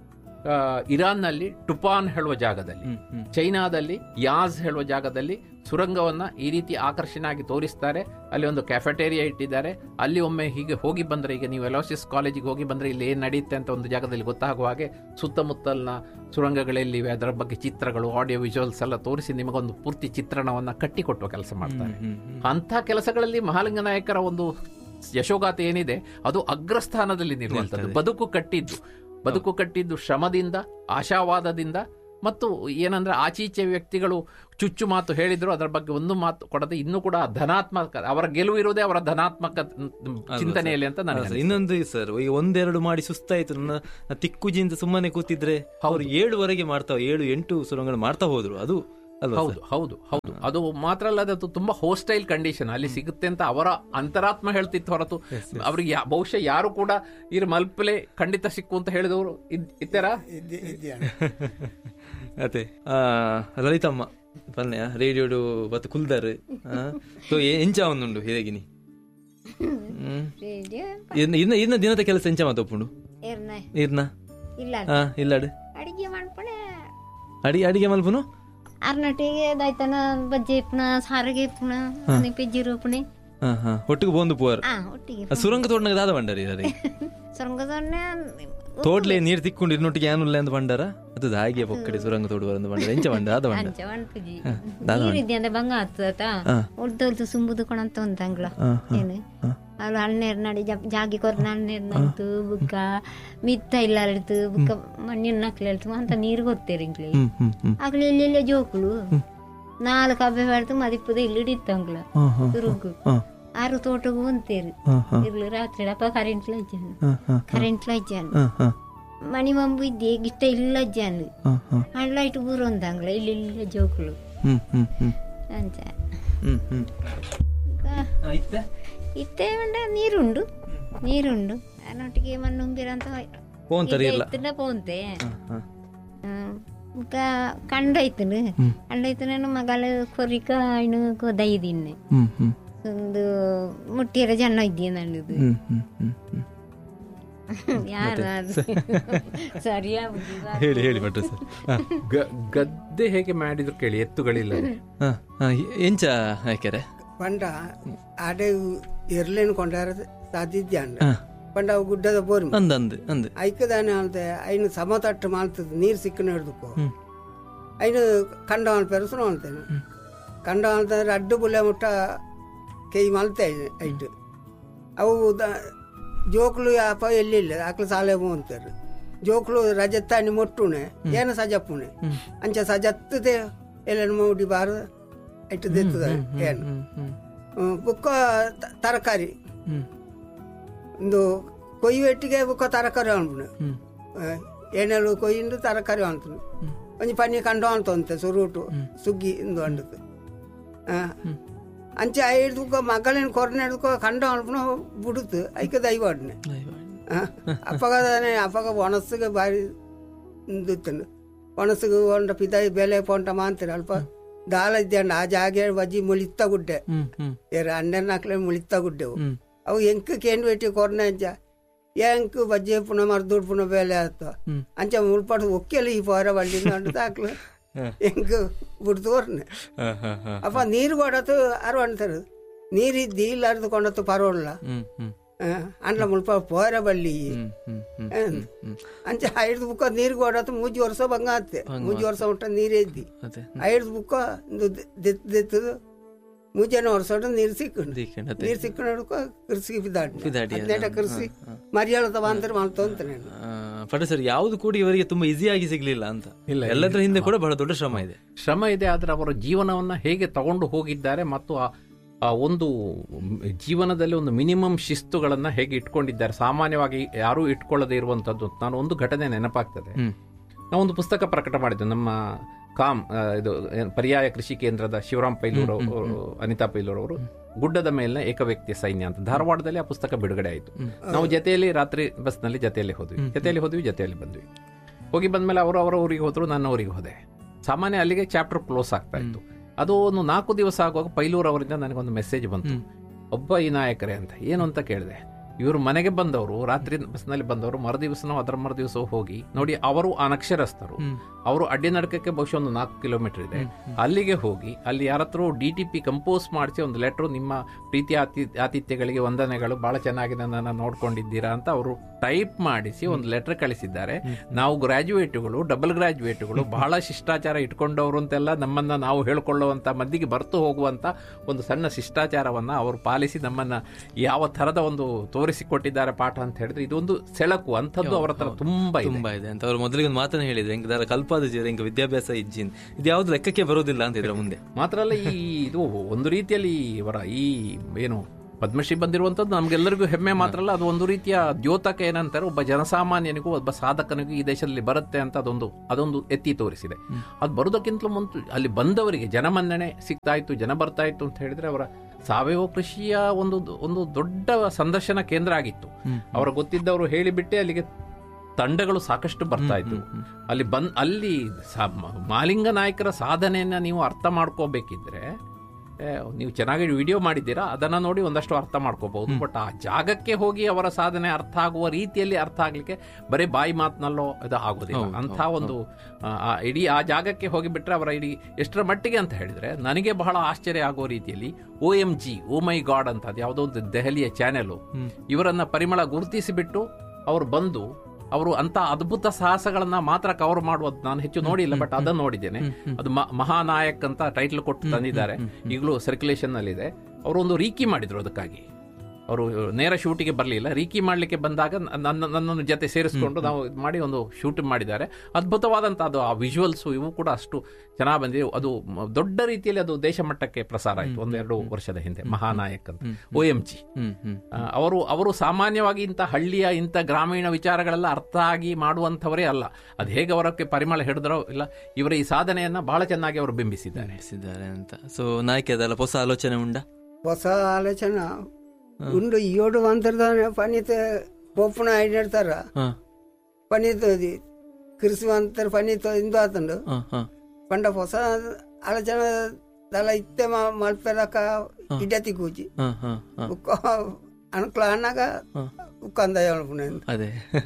ಆ, ಇರಾನ್ನಲ್ಲಿ ಟುಪಾನ್ ಹೇಳುವ ಜಾಗದಲ್ಲಿ ಚೈನಾದಲ್ಲಿ ಯಾಜ್ ಹೇಳುವ ಜಾಗದಲ್ಲಿ ಸುರಂಗವನ್ನ ಈ ರೀತಿ ಆಕರ್ಷಣೆಯಾಗಿ ತೋರಿಸ್ತಾರೆ ಅಲ್ಲಿ ಒಂದು ಕ್ಯಾಫೆಟೇರಿಯಾ ಇಟ್ಟಿದ್ದಾರೆ ಅಲ್ಲಿ ಒಮ್ಮೆ ಹೀಗೆ ಹೋಗಿ ಬಂದ್ರೆ ಈಗ ನೀವು ಎಲೋಸಿಸ್ ಕಾಲೇಜಿಗೆ ಹೋಗಿ ಬಂದ್ರೆ ಇಲ್ಲಿ ಏನ್ ನಡೆಯುತ್ತೆ ಅಂತ ಒಂದು ಜಾಗದಲ್ಲಿ ಗೊತ್ತಾಗುವ ಹಾಗೆ ಸುತ್ತಮುತ್ತಲಿನ ಸುರಂಗಗಳೆಲ್ಲಿವೆ ಅದರ ಬಗ್ಗೆ ಚಿತ್ರಗಳು ಆಡಿಯೋ ವಿಜುವಲ್ಸ್ ಎಲ್ಲ ತೋರಿಸಿ ನಿಮಗೊಂದು ಪೂರ್ತಿ ಚಿತ್ರಣವನ್ನ ಕಟ್ಟಿಕೊಟ್ಟುವ ಕೆಲಸ ಮಾಡ್ತಾರೆ ಅಂತ ಕೆಲಸಗಳಲ್ಲಿ ಮಹಾಲಿಂಗ ನಾಯಕರ ಒಂದು ಯಶೋಗಾಥೆ ಏನಿದೆ ಅದು ಅಗ್ರಸ್ಥಾನದಲ್ಲಿ ನಿಲ್ಲುವಂಥದ್ದು ಬದುಕು ಕಟ್ಟಿದ್ದು ಬದುಕು ಕಟ್ಟಿದ್ದು ಶ್ರಮದಿಂದ ಆಶಾವಾದದಿಂದ ಮತ್ತು ಏನಂದ್ರೆ ಆಚೀಚೆ ವ್ಯಕ್ತಿಗಳು ಚುಚ್ಚು ಮಾತು ಹೇಳಿದ್ರು ಅದರ ಬಗ್ಗೆ ಒಂದು ಮಾತು ಕೊಡದೆ ಇನ್ನೂ ಕೂಡ ಧನಾತ್ಮಕ ಅವರ ಗೆಲುವು ಇರುವುದೇ ಅವರ ಧನಾತ್ಮಕ ಚಿಂತನೆಯಲ್ಲಿ ಅಂತ ಅಲ್ಲ ನನಗೆ ಸರ್, ಇನ್ನೊಂದು ಸರ್ ಈಗ ಒಂದೆರಡು ಮಾಡಿ ಸುಸ್ತಾಯ್ತು ನನ್ನ ತಿಕ್ಕುಜಿಂದ ಸುಮ್ಮನೆ ಕೂತಿದ್ರೆ ಅವ್ರು ಏಳುವರೆಗೆ ಮಾಡ್ತಾವ ಏಳು ಎಂಟು ಸುರಂಗಗಳು ಮಾಡ್ತಾ ಹೋದ್ರು ಅದು ಅಲ್ವಾ ಹೌದು ಹೌದು ಹೌದು ಅದು ಮಾತ್ರ ಅಲ್ಲದೆ ಅದು ತುಂಬಾ ಹೋಸ್ಟೈಲ್ ಕಂಡೀಷನ್ ಅಲ್ಲಿ ಸಿಗುತ್ತೆ ಅಂತ ಅವರ ಅಂತರಾತ್ಮ ಹೇಳ್ತಿತ್ತು ಹೊರತು ಅವ್ರಿಗೆ ಯಾ- ಬಹುಶಃ ಯಾರು ಕೂಡ ಇರ್ ಮಲ್ಪಲೆ ಖಂಡಿತ ಸಿಕ್ಕು ಅಂತ ಹೇಳಿದವರು ಇದ್ದಾರ ಅದೇ ಆ, ಲಲಿತಮ್ಮ ಪಲ್ಯ ರೇಡಿಯೋಡು ಬತ್ತು ಕುಲ್ದರ್ ಸೊ ಎಂಚ ಒಂದುಂಡು ಹೇಗಿನಿ ಹ್ಮ್ ರೇಡಿಯೋ ಇನ್ನ ಇನ್ನ ಇನ್ನ ದಿನದ ಕೆಲಸ ಎಂಚ ಮಾತೊಪ್ಪುಂಡು ಏರ್ನ ಇರ್ನ ಇಲ್ಲ ಹಾ ಇಲ್ಲಾಡು ಅಡಿಗೆ ಮಾಡ್ಪಣೆ ಅಡಿಗೆ ಅಡಿಗೆ ಮಲ್ಪುನು ಅರ್ನಟಿಗೆ ದಾಯ್ತನ ಬಜ್ಜಿ ಇಪ್ಪಣ ಸಾರಿಗೆ ಇಪ್ಪಣ ಪೆಜ್ಜಿ ರೂಪಣೆ ಹಾ ಹಾ ಒಟ್ಟಿಗೆ ಬೋಂದು ಪೋರ್ ಆ ಒಟ್ಟಿಗೆ ಆ ಸುರಂಗ ತೋಡ್ನಾಗ ದಾದ ಬಂಡಾರಿ ಅರೆ ಸೊರಂಗದೊನ್ನೆ ತೋಡ್ಲೆ ನೀರ್ ತಿಕ್ಕೊಂಡು ಇನ್ನೊಟ್ಟಿಗೆ ಏನುಲ್ಲ ಅಂತ ಬಂಡಾರ ಅದು ಹಾಗೆ ಪೊಕ್ಕಡಿ ಸುರಂಗ ತೋಡುವ ಅಂತ ಬಂಡಾರ ಎಂಚ ಬಂಡ ಅದ ಬಂಡ ಅಂಚ ಒಣ್ಪುಜಿ ನೀರಿದ್ದೆ ಅಂದ್ರೆ ಬಂಗ ಆಗ್ತದ ಉಳ್ದು ಉಳ್ದು ಸುಂಬುದು ಕೊಣಂತ ಒಂದಂಗ್ಲ ಏನು ಅವ್ಳು ಹಣ್ಣೇರ್ ನಡಿ ಜಾಗಿ ಕೊರ್ನ ಹಣ್ಣೇರ್ ನಡ್ತು ಬುಕ್ಕ ಮಿತ್ತ ಇಲ್ಲ ಇಡ್ತು ಬುಕ್ಕ ಮಣ್ಣಿನ ನಕ್ಲೆ ಹೇಳ್ತು ಅಂತ ನೀರು ಗೊತ್ತೇರಿಂಗ್ಲಿ ಹ್ಮ್ ಹ್ಮ್ ಹ್ಮ್ ಆಗ್ಲೇ ಇಲ್ಲೆಲ್ಲ ಜೋಕುಳು ನಾಲ್ಕು ಹಬ್ಬೆ ಮಾಡ್ತು ಮದಿಪ್ಪದ ಇಲ್ಲಿ ಇಡಿತ್ತಂಗ್ಲ ತುರುಗು ಆರು ತೋಟಗೂ ಅಂತೀರಿ ಇರ್ಲಿ ರಾತ್ರಿ ಅಪ್ಪ ಕರೆಂಟ್ಲ ಇಜ್ಜಾನು ಕರೆಂಟ್ಲ ಇಜ್ಜಾನು ಮಣಿ ಮಂಬು ಇದ್ದೆ ಗಿಟ್ಟ ಇಲ್ಲ ಅಜ್ಜಾನು ಹಳ್ಳ ಇಟ್ಟು ಊರು ಒಂದಂಗ್ಲ ಇಲ್ಲಿ ಇಲ್ಲ ಜೋಕುಳು ಹ್ಮ್ ಹ್ಮ್ ಹ್ಮ್ ಅಂಚ ಹ್ಮ್ ಹ್ಮ್ ಇತ್ತೆ ಮಂಡ ನೀರುಂಡು ನೀರುಂಡು ಅನ್ನೊಟ್ಟಿಗೆ ಮಣ್ಣುಂಬಿರಂತ ಪೋಂತರಿ ಇಲ್ಲ ಪೋಂತೆ ಮುಖ ಕಂಡೈತನು ಕಂಡೈತನ ಮಗಲ ಕೊರಿಕ ಐನು ದೈದಿನ್ನೆ ಹ್ಮ್ ಹ್ಮ್ ಒಂದು ಮುಟ್ಟಿರ ಜನ ಇದ್ದೀಯ ನನ್ನದು ಹ್ಮ್ ಹ್ಮ್ ಹ್ಮ್ ಹ್ಮ್ ಯಾರ ಸರಿಯಾ ಹೇಳಿ ಹೇಳಿ ಭಟ್ರು ಸರ್ ಹಾ ಗ- ಗದ್ದೆ ಹೇಗೆ ಮಾಡಿದ್ರು ಕೇಳಿ ಎತ್ತುಗಳಿಲ್ಲ ಹಾ ಹಾ ಎಂಚ ಹಾಕ್ಯಾರೆ ಪಂಡ ಆಡೆ ಇರ್ಲೇನು ಕೊಂಡಾರ ಸಾಧಿದ್ಯ ಪಂಡ ಅವು ಗುಡ್ಡದ ಬೋರ್ ಅಂದ್ ಅಂದ್ ಅಂದ್ ಐಕದಾನೆ ಅಲ್ದೆ ಐನು ಸಮತಟ್ಟು ಮಾಡ್ತದೆ ನೀರು ಸಿಕ್ಕನ ಹಿಡ್ದುಕೋ ಐನು ಕಂಡ ಪೆರಸನು ಅಲ್ತೇನೆ ಕಂಡ ಅಂತಂದ್ರೆ ಅಡ್ಡು ಬುಲ್ಲೆ ಮುಟ್ಟ ಕೈ ಮಲ್ತೆ ಐಟು ಅವು ದ- ಜೋಕ್ಲು ಯಾಪ ಎಲ್ಲಿಲ್ಲ ಆಕಳು ಸಾಲೇಮು ಅಂತಾರೆ ಜೋಕ್ಲು ರಜತ್ತಾನಿ ಮೊಟ್ಟುನೆ ಏನು ಸಜಪ್ಪುನೆ ಅಂಚ ಸಜತ್ತದೆ ಎಲ್ಲೆನು ಮೂಡಿ ಬಾರ ಐಟು ದೆತ್ತದ ಏನು ಹ್ಮ್, ಬುಕ್ಕ ತ- ತರಕಾರಿ ಒಂದು ಕೊಯ್ಯುವೆಟ್ಟಿಗೆ ಬುಕ್ಕ ತರಕಾರಿ ಅನ್ಪುಣೆ ಎಣ್ಣೆಲು ಕೊಯ್ಯಿಂದು ತರಕಾರಿ ಅನ್ಪುಣೆ ಒಂಜಿ ಪನಿ ಕಂಡು ಅಂತಂತೆ ಸುರುಟು ಸುಗ್ಗಿ ಇಂದು ಅಂಡದು ಅಂಚೆ ಐಡ್ದುಕೋ ಮಗಳಿನ ಕೊರನೆ ಹಿಡ್ಕೊ ಕಂಡು ಅನ್ಪನ ಬಿಡುತ್ತು ಐಕ ದೈವಾಡ್ನೆ ಅಪ್ಪಗದಾನೆ ಅಪ್ಪಗ ಒಣಸಿಗೆ ಬಾರಿ ಇಂದಿತ್ತಂಡು ಒಣಸಿಗೆ ಒಂಡ ಪಿದಾಯಿ ಬೆಲೆ ಪೊಂಟ ಮಾಂತೀರ ಅಲ್ಪ ದಾಲ ಇದ್ದಂಡ ಆ ಜಾಗೆ ಬಜ್ಜಿ ಮುಳಿತ್ತ ಗುಡ್ಡೆ ಹ್ಮ್ ಹ್ಮ್ ಏರ ಹನ್ನೆರಡು ನಾಲ್ಕಲೆ ಮುಳಿತ್ತ ಗುಡ್ಡೆವು ಅವು ಎಂಕ್ ಕೇಂಡ್ ಬೆಟ್ಟಿ ಕೊರನೆ ಅಂಚ ಎಂಕ್ ಬಜ್ಜಿ ಪುನಃ ಮರ್ದುಡ್ ಪುನಃ ಬೇಲೆ ಆತ ಅಂಚ ಮುಳ್ಪಾಡು ಒಕ್ಕೆಲ್ಲ ಈ ಪೋರ ಬಳ್ಳಿ ಅಂಡು ತಾಕ್ಲು ಎಂಕ್ ಬಿಡ್ತು ಹೊರ್ನೆ ಹ, ಹ, ಹ. ಅಪ್ಪ ನೀರು ಕೊಡತ್ತು ಅರು ಅಂತಾರೆ ನೀರು ಇದ್ದು ಇಲ್ಲಾರ್ದು ಕೊಂಡತ್ತು ಪರವಲ್ಲ ಹ್ಮ್ ಹ್ಮ್ ಅಂಡ್ಲ ಮುಲ್ಪ ಪೋರ ಬಳ್ಳಿ ಹ್ಮ್ ಹ್ಮ್ ಹ್ಮ್ ಏನ್? ಅಂಚ ಐದು ಬುಕ್ಕ ನೀರು ಕೊಡತ್ತು ಮೂಜಿ ವರ್ಷ ಬಂಗ ಆತ್ತೆ ಮೂಜಿ ವರ್ಷ ಉಂಟ ನೀರೇ ಇದ್ದಿ ಅದೇ ಐದು ಬುಕ್ಕ ದೆತ್ ದೆತ್ತದು ಮೂಜನ ವರ್ಷ ಉಂಟ ನೀರು ಸಿಕ್ಕಂಡು ದೀಕಂಡ್ ಅದೇ ನೀರು ಸಿಕ್ಕಂಡು ಕೃಷಿಗೆ ಬಿದ್ದಾಡಿ ಬಿದ್ದಾಡಿ, ಹದಿನೆಂಟ ಕೃಷಿ ಮರ್ಯಾದ ಮಾಂತರ ಮಾಡ್ತಂತ ನಾನು ಪಟ ಸರ್ ಯಾವುದು ಕೂಡ ಇವರಿಗೆ ತುಂಬಾ ಈಸಿಯಾಗಿ ಸಿಗ್ಲಿಲ್ಲ ಅಂತ ಇಲ್ಲ, ಎಲ್ಲದರ ಹಿಂದೆ ಕೂಡ ಬಹಳ ದೊಡ್ಡ ಶ್ರಮ ಇದೆ ಶ್ರಮ ಇದೆ ಆದರೆ ಅವರ ಜೀವನವನ್ನು ಹೇಗೆ ತಗೊಂಡು ಹೋಗಿದ್ದಾರೆ ಮತ್ತು ಆ ಆ ಒಂದು ಜೀವನದಲ್ಲಿ ಒಂದು ಮಿನಿಮಮ್ ಶಿಸ್ತುಗಳನ್ನು ಹೇಗೆ ಇಟ್ಕೊಂಡಿದ್ದಾರೆ ಸಾಮಾನ್ಯವಾಗಿ ಯಾರೂ ಇಟ್ಕೊಳ್ಳದೇ ಇರುವಂಥದ್ದು ನಾನು ಒಂದು ಘಟನೆ ನೆನಪಾಗ್ತದೆ ಹ್ಮ್. ನಾವು ಒಂದು ಪುಸ್ತಕ ಪ್ರಕಟ ಮಾಡಿದ್ದು ನಮ್ಮ ಕಾಮ್ ಆ, ಇದು ಏನ್ ಪರ್ಯಾಯ ಕೃಷಿ ಕೇಂದ್ರದ ಶಿವರಾಮ್ ಪೈಲೂರ್ ಅವರು ಅನಿತಾ ಪೈಲೂರ್ ಅವರು ಗುಡ್ಡದ ಮೇಲಿನ ಏಕವ್ಯಕ್ತಿ ಸೈನ್ಯ ಅಂತ ಧಾರವಾಡದಲ್ಲಿ ಆ ಪುಸ್ತಕ ಬಿಡುಗಡೆ ಆಯಿತು ನಾವು ಜೊತೆಯಲ್ಲಿ ರಾತ್ರಿ ಬಸ್ನಲ್ಲಿ ಜೊತೆಯಲ್ಲಿ ಹೋದ್ವಿ ಜೊತೆಯಲ್ಲಿ ಹೋದ್ವಿ ಜೊತೆಯಲ್ಲಿ ಬಂದ್ವಿ ಹೋಗಿ ಬಂದ್ಮೇಲೆ ಅವರು ಅವರ ಊರಿಗೆ ಹೋದ್ರು ನನ್ನ ಊರಿಗೆ ಹೋದೆ ಸಾಮಾನ್ಯ ಅಲ್ಲಿಗೆ ಚಾಪ್ಟರ್ ಕ್ಲೋಸ್ ಆಗ್ತಾ ಇತ್ತು ಅದು ಒಂದು ನಾಲ್ಕು ದಿವಸ ಆಗುವಾಗ ಪೈಲೂರ್ ಅವರಿಂದ ನನಗೊಂದು ಮೆಸೇಜ್ ಬಂತು ಒಬ್ಬ ಈ ನಾಯಕರೇ ಅಂತ ಏನು ಅಂತ ಕೇಳಿದೆ ಇವರು ಮನೆಗೆ ಬಂದವರು ರಾತ್ರಿ ಬಸ್ನಲ್ಲಿ ಬಂದವರು ಮರುದಿವಸನೋ ಅದರ ಮರುದಿವಸ ಹೋಗಿ ನೋಡಿ ಅವರು ಅನಕ್ಷರಸ್ಥರು ಅವರು ಅಡ್ಡಿ ನಡಕಕ್ಕೆ ಬಹುಶಃ ಒಂದು ನಾಲ್ಕು ಕಿಲೋಮೀಟರ್ ಇದೆ ಅಲ್ಲಿಗೆ ಹೋಗಿ ಅಲ್ಲಿ ಯಾರ ಹತ್ರ ಡಿ ಟಿ ಪಿ ಕಂಪೋಸ್ ಮಾಡಿಸಿ ಒಂದು ಲೆಟರ್ ನಿಮ್ಮ ಪ್ರೀತಿ ಆತಿ ಆತಿಥ್ಯಗಳಿಗೆ ವಂದನೆಗಳು ಬಹಳ ಚೆನ್ನಾಗಿ ನನ್ನನ್ನು ನೋಡ್ಕೊಂಡಿದ್ದೀರಾ ಅಂತ ಅವರು ಟೈಪ್ ಮಾಡಿಸಿ ಒಂದು ಲೆಟರ್ ಕಳಿಸಿದ್ದಾರೆ ನಾವು ಗ್ರಾಜುಯೇಟ್ಗಳು ಡಬಲ್ ಗ್ರಾಜುಯೇಟ್ಗಳು ಬಹಳ ಶಿಷ್ಟಾಚಾರ ಇಟ್ಕೊಂಡವರು ಅಂತೆಲ್ಲ ನಮ್ಮನ್ನ ನಾವು ಹೇಳ್ಕೊಳ್ಳುವಂತ ಮದ್ದಿಗೆ ಬರ್ತು ಹೋಗುವಂತ ಒಂದು ಸಣ್ಣ ಶಿಷ್ಟಾಚಾರವನ್ನ ಅವರು ಪಾಲಿಸಿ ನಮ್ಮನ್ನ ಯಾವ ತರದ ಒಂದು ತೋರಿಸಿಕೊಟ್ಟಿದ್ದಾರೆ ಪಾಠ ಅಂತ ಹೇಳಿದ್ರೆ ಇದೊಂದು ಸೆಳಕು ಅಂಥದ್ದು ಅವರ ಹತ್ರ ತುಂಬಾ ಇದೆ ತುಂಬಾ ಇದೆ ಅಂತ ಅವ್ರು ಮೊದಲಿಗೆ ಒಂದು ಮಾತನ್ನ ಹೇಳಿದ್ರು ಹೆಂಗ್ ದಾರ ಕಲ್ಪಾದ ಜೀರ ಹೆಂಗ ವಿದ್ಯಾಭ್ಯಾಸ ಇಜ್ಜಿನ್ ಇದು ಯಾವ್ದು ಲೆಕ್ಕಕ್ಕೆ ಬರೋದಿಲ್ಲ ಅಂತ ಇದ್ರ ಮುಂದೆ ಮಾತ್ರ ಅಲ್ಲ ಈ ಇದು ಒಂದು ರೀತಿಯಲ್ಲಿ ಇವರ ಈ ಏನು ಪದ್ಮಶ್ರೀ ಬಂದಿರುವಂಥದ್ದು ನಮ್ಗೆಲ್ಲರಿಗೂ ಹೆಮ್ಮೆ ಮಾತ್ರ ಅಲ್ಲ ಅದು ಒಂದು ರೀತಿಯ ದ್ಯೋತಕ ಏನಂತಾರೆ ಒಬ್ಬ ಜನಸಾಮಾನ್ಯನಿಗೂ ಒಬ್ಬ ಸಾಧಕನಿಗೂ ಈ ದೇಶದಲ್ಲಿ ಬರುತ್ತೆ ಅಂತ ಅದೊಂದು ಅದೊಂದು ಎತ್ತಿ ತೋರಿಸಿದೆ ಅದು ಬರೋದಕ್ಕಿಂತಲೂ ಮುಂಚೆ ಅಲ್ಲಿ ಬಂದವರಿಗೆ ಜನಮನ್ನಣೆ ಸಿಗ್ತಾ ಇತ್ತು ಜನ ಬರ್ತಾ ಇತ್ತು ಅಂತ ಹೇಳಿದ್ರೆ ಅವರ ಸಾವಯವ ಕೃಷಿಯ ಒಂದು ಒಂದು ದೊಡ್ಡ ಸಂದರ್ಶನ ಕೇಂದ್ರ ಆಗಿತ್ತು ಅವರ ಗೊತ್ತಿದ್ದವರು ಹೇಳಿಬಿಟ್ಟೆ ಅಲ್ಲಿಗೆ ತಂಡಗಳು ಸಾಕಷ್ಟು ಬರ್ತಾ ಇದ್ವು ಅಲ್ಲಿ ಬಂದ್ ಅಲ್ಲಿ ಸಾ- ಮ- ಮಾಲಿಂಗ ನಾಯಕರ ಸಾಧನೆಯನ್ನ ನೀವು ಅರ್ಥ ಮಾಡ್ಕೋಬೇಕಿದ್ರೆ ಏ, ನೀವು ಚೆನ್ನಾಗಿ ವಿಡಿಯೋ ಮಾಡಿದ್ದೀರಾ ಅದನ್ನ ನೋಡಿ ಒಂದಷ್ಟು ಅರ್ಥ ಮಾಡ್ಕೋಬಹುದು ಬಟ್ ಆ ಜಾಗಕ್ಕೆ ಹೋಗಿ ಅವರ ಸಾಧನೆ ಅರ್ಥ ಆಗುವ ರೀತಿಯಲ್ಲಿ ಅರ್ಥ ಆಗ್ಲಿಕ್ಕೆ ಬರೀ ಬಾಯಿ ಮಾತಿನಲ್ಲೋ ಇದು ಆಗೋದಿಲ್ಲ ಅಂಥ ಒಂದು ಆ, ಆ ಇಡೀ ಆ ಜಾಗಕ್ಕೆ ಹೋಗಿಬಿಟ್ರೆ ಅವರ ಇಡೀ ಎಷ್ಟರ ಮಟ್ಟಿಗೆ ಅಂತ ಹೇಳಿದ್ರೆ ನನಗೆ ಬಹಳ ಆಶ್ಚರ್ಯ ಆಗೋ ರೀತಿಯಲ್ಲಿ O M G oh my God ಅಂತ ಅದು ಯಾವುದೋ ಒಂದು ದೆಹಲಿಯ ಚಾನೆಲ್ ಇವರನ್ನ ಪರಿಮಳ ಗುರುತಿಸಿಬಿಟ್ಟು ಅವರು ಬಂದು ಅವರು ಅಂತ ಅದ್ಭುತ ಸಾಹಸಗಳನ್ನ ಮಾತ್ರ ಕವರ್ ಮಾಡುವುದು ನಾನು ಹೆಚ್ಚು ನೋಡಿಲ್ಲ ಬಟ್ ಅದನ್ನ ನೋಡಿದ್ದೇನೆ ಅದು ಮ- ಮಹಾನಾಯಕ್ ಅಂತ ಟೈಟಲ್ ಕೊಟ್ಟು ತಂದಿದ್ದಾರೆ ಈಗಲೂ ಸರ್ಕ್ಯುಲೇಷನ್ ನಲ್ಲಿದೆ ಅವರು ಒಂದು ರೀಕಿ ಮಾಡಿದ್ರು ಅದಕ್ಕಾಗಿ ಅವರು ನೇರ ಶೂಟಿಗೆ ಬರಲಿಲ್ಲ ರೀಕಿ ಮಾಡಲಿಕ್ಕೆ ಬಂದಾಗ ನನ್ನ ನನ್ನನ್ನು ಜೊತೆ ಸೇರಿಸ್ಕೊಂಡು ನಾವು ಇದ್ ಮಾಡಿ ಒಂದು ಶೂಟ್ ಮಾಡಿದ್ದಾರೆ ಅದ್ಭುತವಾದಂಥ ಅದು ಆ ವಿಜುವಲ್ಸ್ ಇವು ಕೂಡ ಅಷ್ಟು ಚೆನ್ನಾಗಿ ಬಂದಿದೆ ಅದು ಮ- ದೊಡ್ಡ ರೀತಿಯಲ್ಲಿ ಅದು ದೇಶ ಮಟ್ಟಕ್ಕೆ ಪ್ರಸಾರ ಆಯಿತು ಒಂದೆರಡು ವರ್ಷದ ಹಿಂದೆ ಮಹಾನಾಯಕ್ ಅಂತ ಓ ಎಂ ಜಿ ಹ್ಮ್ ಹ್ಮ್ ಆ, ಅವರು ಅವರು ಸಾಮಾನ್ಯವಾಗಿ ಇಂಥ ಹಳ್ಳಿಯ ಇಂಥ ಗ್ರಾಮೀಣ ವಿಚಾರಗಳೆಲ್ಲ ಅರ್ಥ ಆಗಿ ಮಾಡುವಂಥವರೇ ಅಲ್ಲ ಅದು ಹೇಗೆ ಅವರಕ್ಕೆ ಪರಿಮಳ ಹಿಡಿದ್ರೋ ಇಲ್ಲ ಇವರ ಈ ಸಾಧನೆಯನ್ನ ಬಹಳ ಚೆನ್ನಾಗಿ ಅವರು ಬಿಂಬಿಸಿದ್ದಾರೆ ನಡೆಸಿದ್ದಾರೆ ಅಂತ ಸೊ ನಾಯಕ ಅದಲ್ಲ ಹೊಸ ಆಲೋಚನೆ ಉಂಡ ಹೊಸ ಆಲೋಚನೆ ಉಂಡು ಏಳು ಮಂತ್ರದ ಪನಿತ ಪೊಪ್ಪುನ ಐಡಿಡ್ತಾರ ಹಾ ಪನಿತ ಕೃಷಿ ಮಂತ್ರ ಪನಿತ ಇಂದು ಆತಂಡು ಹಾ ಹಾ ಪಂಡ ಹೊಸ ಆಲೋಚನೆ ದಲ ಇತ್ತೆ ಮಲ್ಪೆರಕ ಇಡತಿ ಕೂಜಿ ಹಾ ಹಾ ಹಾ ಉಕ್ಕ ಅನುಕೂಲ ಅನ್ನಾಗ ಉಕ್ಕಂದ ಹೇಳ್ಪುಣೆ ಅದೇ